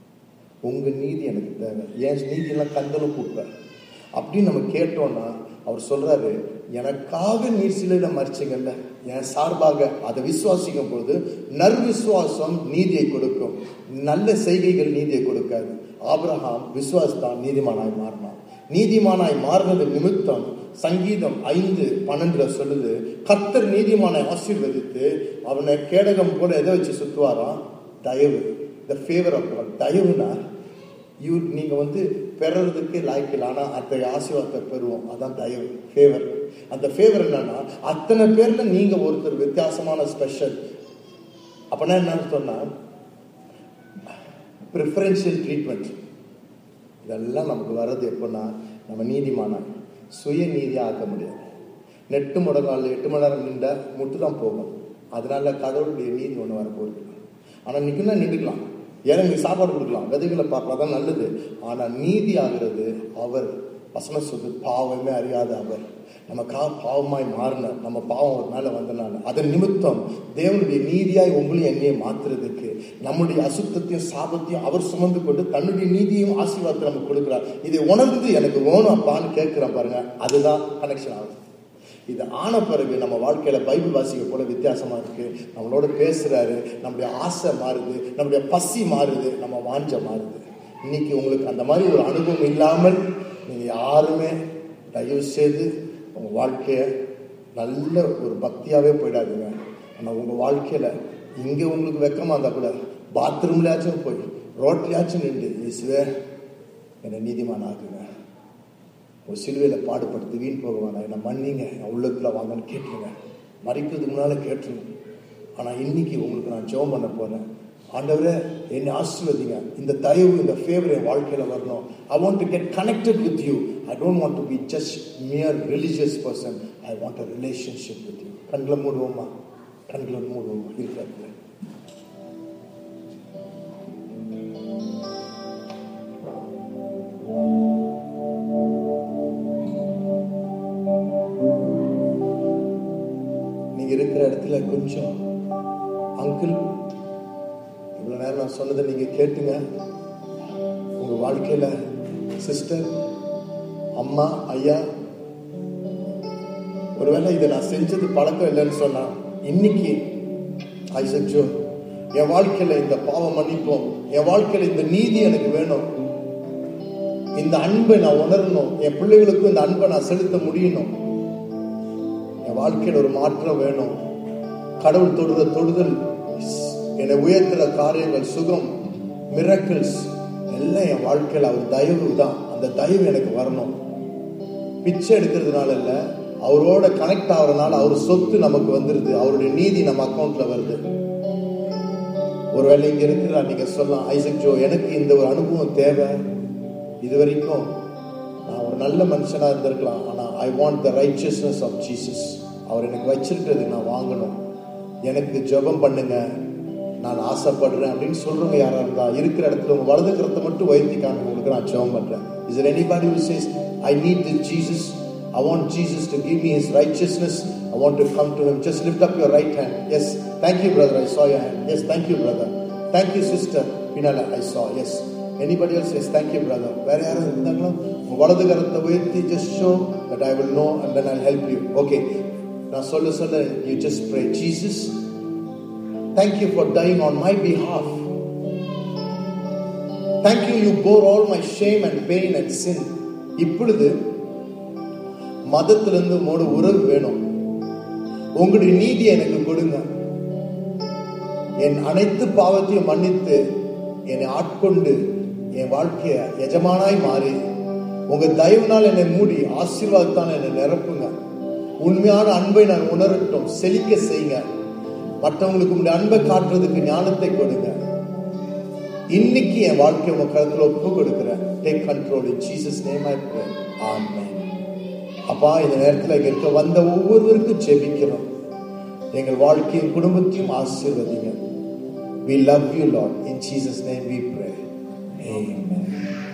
உங்க நீதி எனக்கு தேவை என் நீதி எல்லாம் கந்தலும் குப்பை அப்படின்னு நம்ம கேட்டோம்னா அவர் சொல்றாரு எனக்காக நீர் சிலையில மறிச்சிங்கல்ல என் சார்பாக அதை விசுவாசிக்கும் போது நர்விசுவாசம் நீதியை கொடுக்கும் நல்ல செய்கைகள் நீதியை கொடுக்காது ஆபிரகாம் விசுவாசத்தான் நீதிமானாய் மாறினான் நீதிமானாய் மாறினது நிமித்தம் சங்கீதம் ஐந்து பன்னெண்டுல சொல்லுது கர்த்தர் நீதிமானை ஆசீர்வதித்து அவனை கேடகம் போல எதை வச்சு சுத்துவாராம் தயவு த ஃபேவர் ஆஃப் காட் தயவுனா யூ நீங்க வந்து பெறறதுக்கு லாய்க்கில் ஆனால் அந்த ஆசீர்வாதத்தை பெறுவோம் அதான் தயவு ஃபேவர் அந்த ஃபேவர் என்னன்னா அத்தனை பேர்ல நீங்க ஒருத்தர் வித்தியாசமான ஸ்பெஷல் அப்படின்னா என்னன்னு சொன்னா ப்ரிஃபரன்ஷியல் ட்ரீட்மெண்ட் இதெல்லாம் நமக்கு வர்றது எப்படின்னா நம்ம நீதிமானா சுய நீதியாக ஆக்க முடியாது நெட்டு முடங்கால் எட்டு மணி நேரம் நின்றா முட்டு தான் போகும் அதனால கடவுளுடைய நீதி ஒன்று வரப்போகுது ஆனால் நிற்குன்னா நின்றுக்கலாம் ஏன்னா நீ சாப்பாடு கொடுக்கலாம் விதைகளை பார்க்கலாம் தான் நல்லது ஆனால் நீதி ஆகிறது அவர் வசனம் சொல்லு பாவமே அறியாத அவர் நமக்கா பாவமாய் மாறின நம்ம பாவம் ஒரு மேலே வந்தனால அதன் நிமித்தம் தேவனுடைய நீதியாய் உங்களையும் என்னையை மாத்துறதுக்கு நம்முடைய அசுத்தத்தையும் சாபத்தையும் அவர் சுமந்து கொண்டு தன்னுடைய நீதியையும் ஆசீர்வாதத்தை நமக்கு கொடுக்குறார் இதை உணர்ந்து எனக்கு வேணும் அப்பான்னு கேட்கிறேன் பாருங்க அதுதான் கனெக்ஷன் ஆகுது இது ஆன பிறகு நம்ம வாழ்க்கையில பைபிள் வாசிக்க போல வித்தியாசமா இருக்கு நம்மளோட பேசுறாரு நம்முடைய ஆசை மாறுது நம்முடைய பசி மாறுது நம்ம வாஞ்ச மாறுது இன்னைக்கு உங்களுக்கு அந்த மாதிரி ஒரு அனுபவம் இல்லாமல் நீங்க யாருமே தயவு செய்து உங்க வாழ்க்கைய நல்ல ஒரு பக்தியாவே போயிடாதுங்க ஆனா உங்க வாழ்க்கையில இங்க உங்களுக்கு வெக்கமா இருந்தா கூட பாத்ரூம்லயாச்சும் போய் ரோட்லயாச்சும் நின்று இயேசுவே என்னை நீதிமான் ஆகுங்க ஒரு சிலுவையில் பாடுபடுத்து வீண் போக வேணாம் என்னை மன்னிங்க என் உள்ளத்தில் வாங்கன்னு கேட்டுருங்க மறிக்கிறதுக்கு முன்னால் கேட்டுருங்க ஆனால் இன்னைக்கு உங்களுக்கு நான் ஜெபம் பண்ண போகிறேன் ஆண்டவரே என்னை ஆசீர்வதிங்க இந்த தயவு இந்த ஃபேவர் என் வாழ்க்கையில் வரணும் I want to get connected with you I don't want to be just mere religious person I want a relationship with you கண்களை மூடுவோமா கண்களை மூடுவோமா இருக்கிறது நீங்க இருக்கிற இடத்துல கொஞ்சம் அங்கிள் இவ்வளவு நேரம் நான் சொன்னதை நீங்க கேட்டுங்க உங்க வாழ்க்கையில சிஸ்டர் அம்மா ஐயா ஒருவேளை இதை நான் செஞ்சது பழக்கம் இல்லைன்னு சொன்னா இன்னைக்கு ஐசக் ஜோ என் வாழ்க்கையில இந்த பாவம் மன்னிப்போம் என் வாழ்க்கையில இந்த நீதி எனக்கு வேணும் இந்த அன்பை நான் உணரணும் என் பிள்ளைகளுக்கும் இந்த அன்பை நான் செலுத்த முடியணும் என் வாழ்க்கையில ஒரு மாற்றம் வேணும் கடவுள் தொடுற தொடுதல் என்னை உயர்த்துற காரியங்கள் சுகம் மிரக்கிள்ஸ் எல்லாம் என் வாழ்க்கையில அவர் தயவு தான் அந்த தயவு எனக்கு வரணும் பிச்சை எடுக்கிறதுனால இல்ல அவரோட கனெக்ட் ஆகுறதுனால அவர் சொத்து நமக்கு வந்துருது அவருடைய நீதி நம்ம அக்கௌண்ட்ல வருது ஒருவேளை இங்க இருக்கிறா நீங்க சொல்லலாம் ஐசக் ஜோ எனக்கு இந்த ஒரு அனுபவம் தேவை இது வரைக்கும் நான் ஒரு நல்ல மனுஷனா இருந்திருக்கலாம் ஆனா I want the righteousness of Jesus அவர் எனக்கு வச்சிருக்கிறது நான் வாங்கணும் எனக்கு ஜெபம் பண்ணுங்க நான் ஆசைப்படுறேன் அப்படின்னு சொல்றவங்க யாரா இருந்தா இருக்கிற இடத்துல உங்க வலது கரத்தை மட்டும் உயர்த்தி காமிங்க உங்களுக்கு நான் ஜெபம் பண்றேன் is there anybody who says I need this Jesus I want Jesus to give me his righteousness I want to come to him just lift up your right hand yes thank you brother I saw your hand yes thank you brother thank you sister பின்னால I saw yes anybody else yes thank you brother வேற யாரும் இருந்தாங்களோ உங்க வலது கரத்தை உயர்த்தி just show that I will know and then I'll help you okay நான் சொல்ல சொல்ல you just pray Jesus thank you for dying on my behalf thank you you bore all my shame and pain and sin இப்பொழுது மதத்திலிருந்து உங்களோட உறவு வேணும் உங்களுடைய நீதி எனக்கு கொடுங்க என் அனைத்து பாவத்தையும் மன்னித்து என்னை ஆட்கொண்டு என் வாழ்க்கைய எஜமானாய் மாறி உங்க தயவுனால் என்னை மூடி ஆசீர்வாதத்தால் என்னை நிரப்புங்க உண்மையான அன்பை நான் உணரட்டும் செழிக்க செய்யுங்க மற்றவங்களுக்கு உங்களுடைய அன்பை காட்டுறதுக்கு ஞானத்தை கொடுங்க இன்னைக்கு என் வாழ்க்கை உங்க கருத்துல ஒப்பு கொடுக்கிறேன் take control in Jesus name I pray amen அப்பா இந்த நேரத்தில் இங்க இருக்க வந்த ஒவ்வொருவருக்கும் ஜெபிக்கிறோம் எங்கள் வாழ்க்கையும் குடும்பத்தையும் ஆசீர்வதிங்க we love you lord in jesus name we pray amen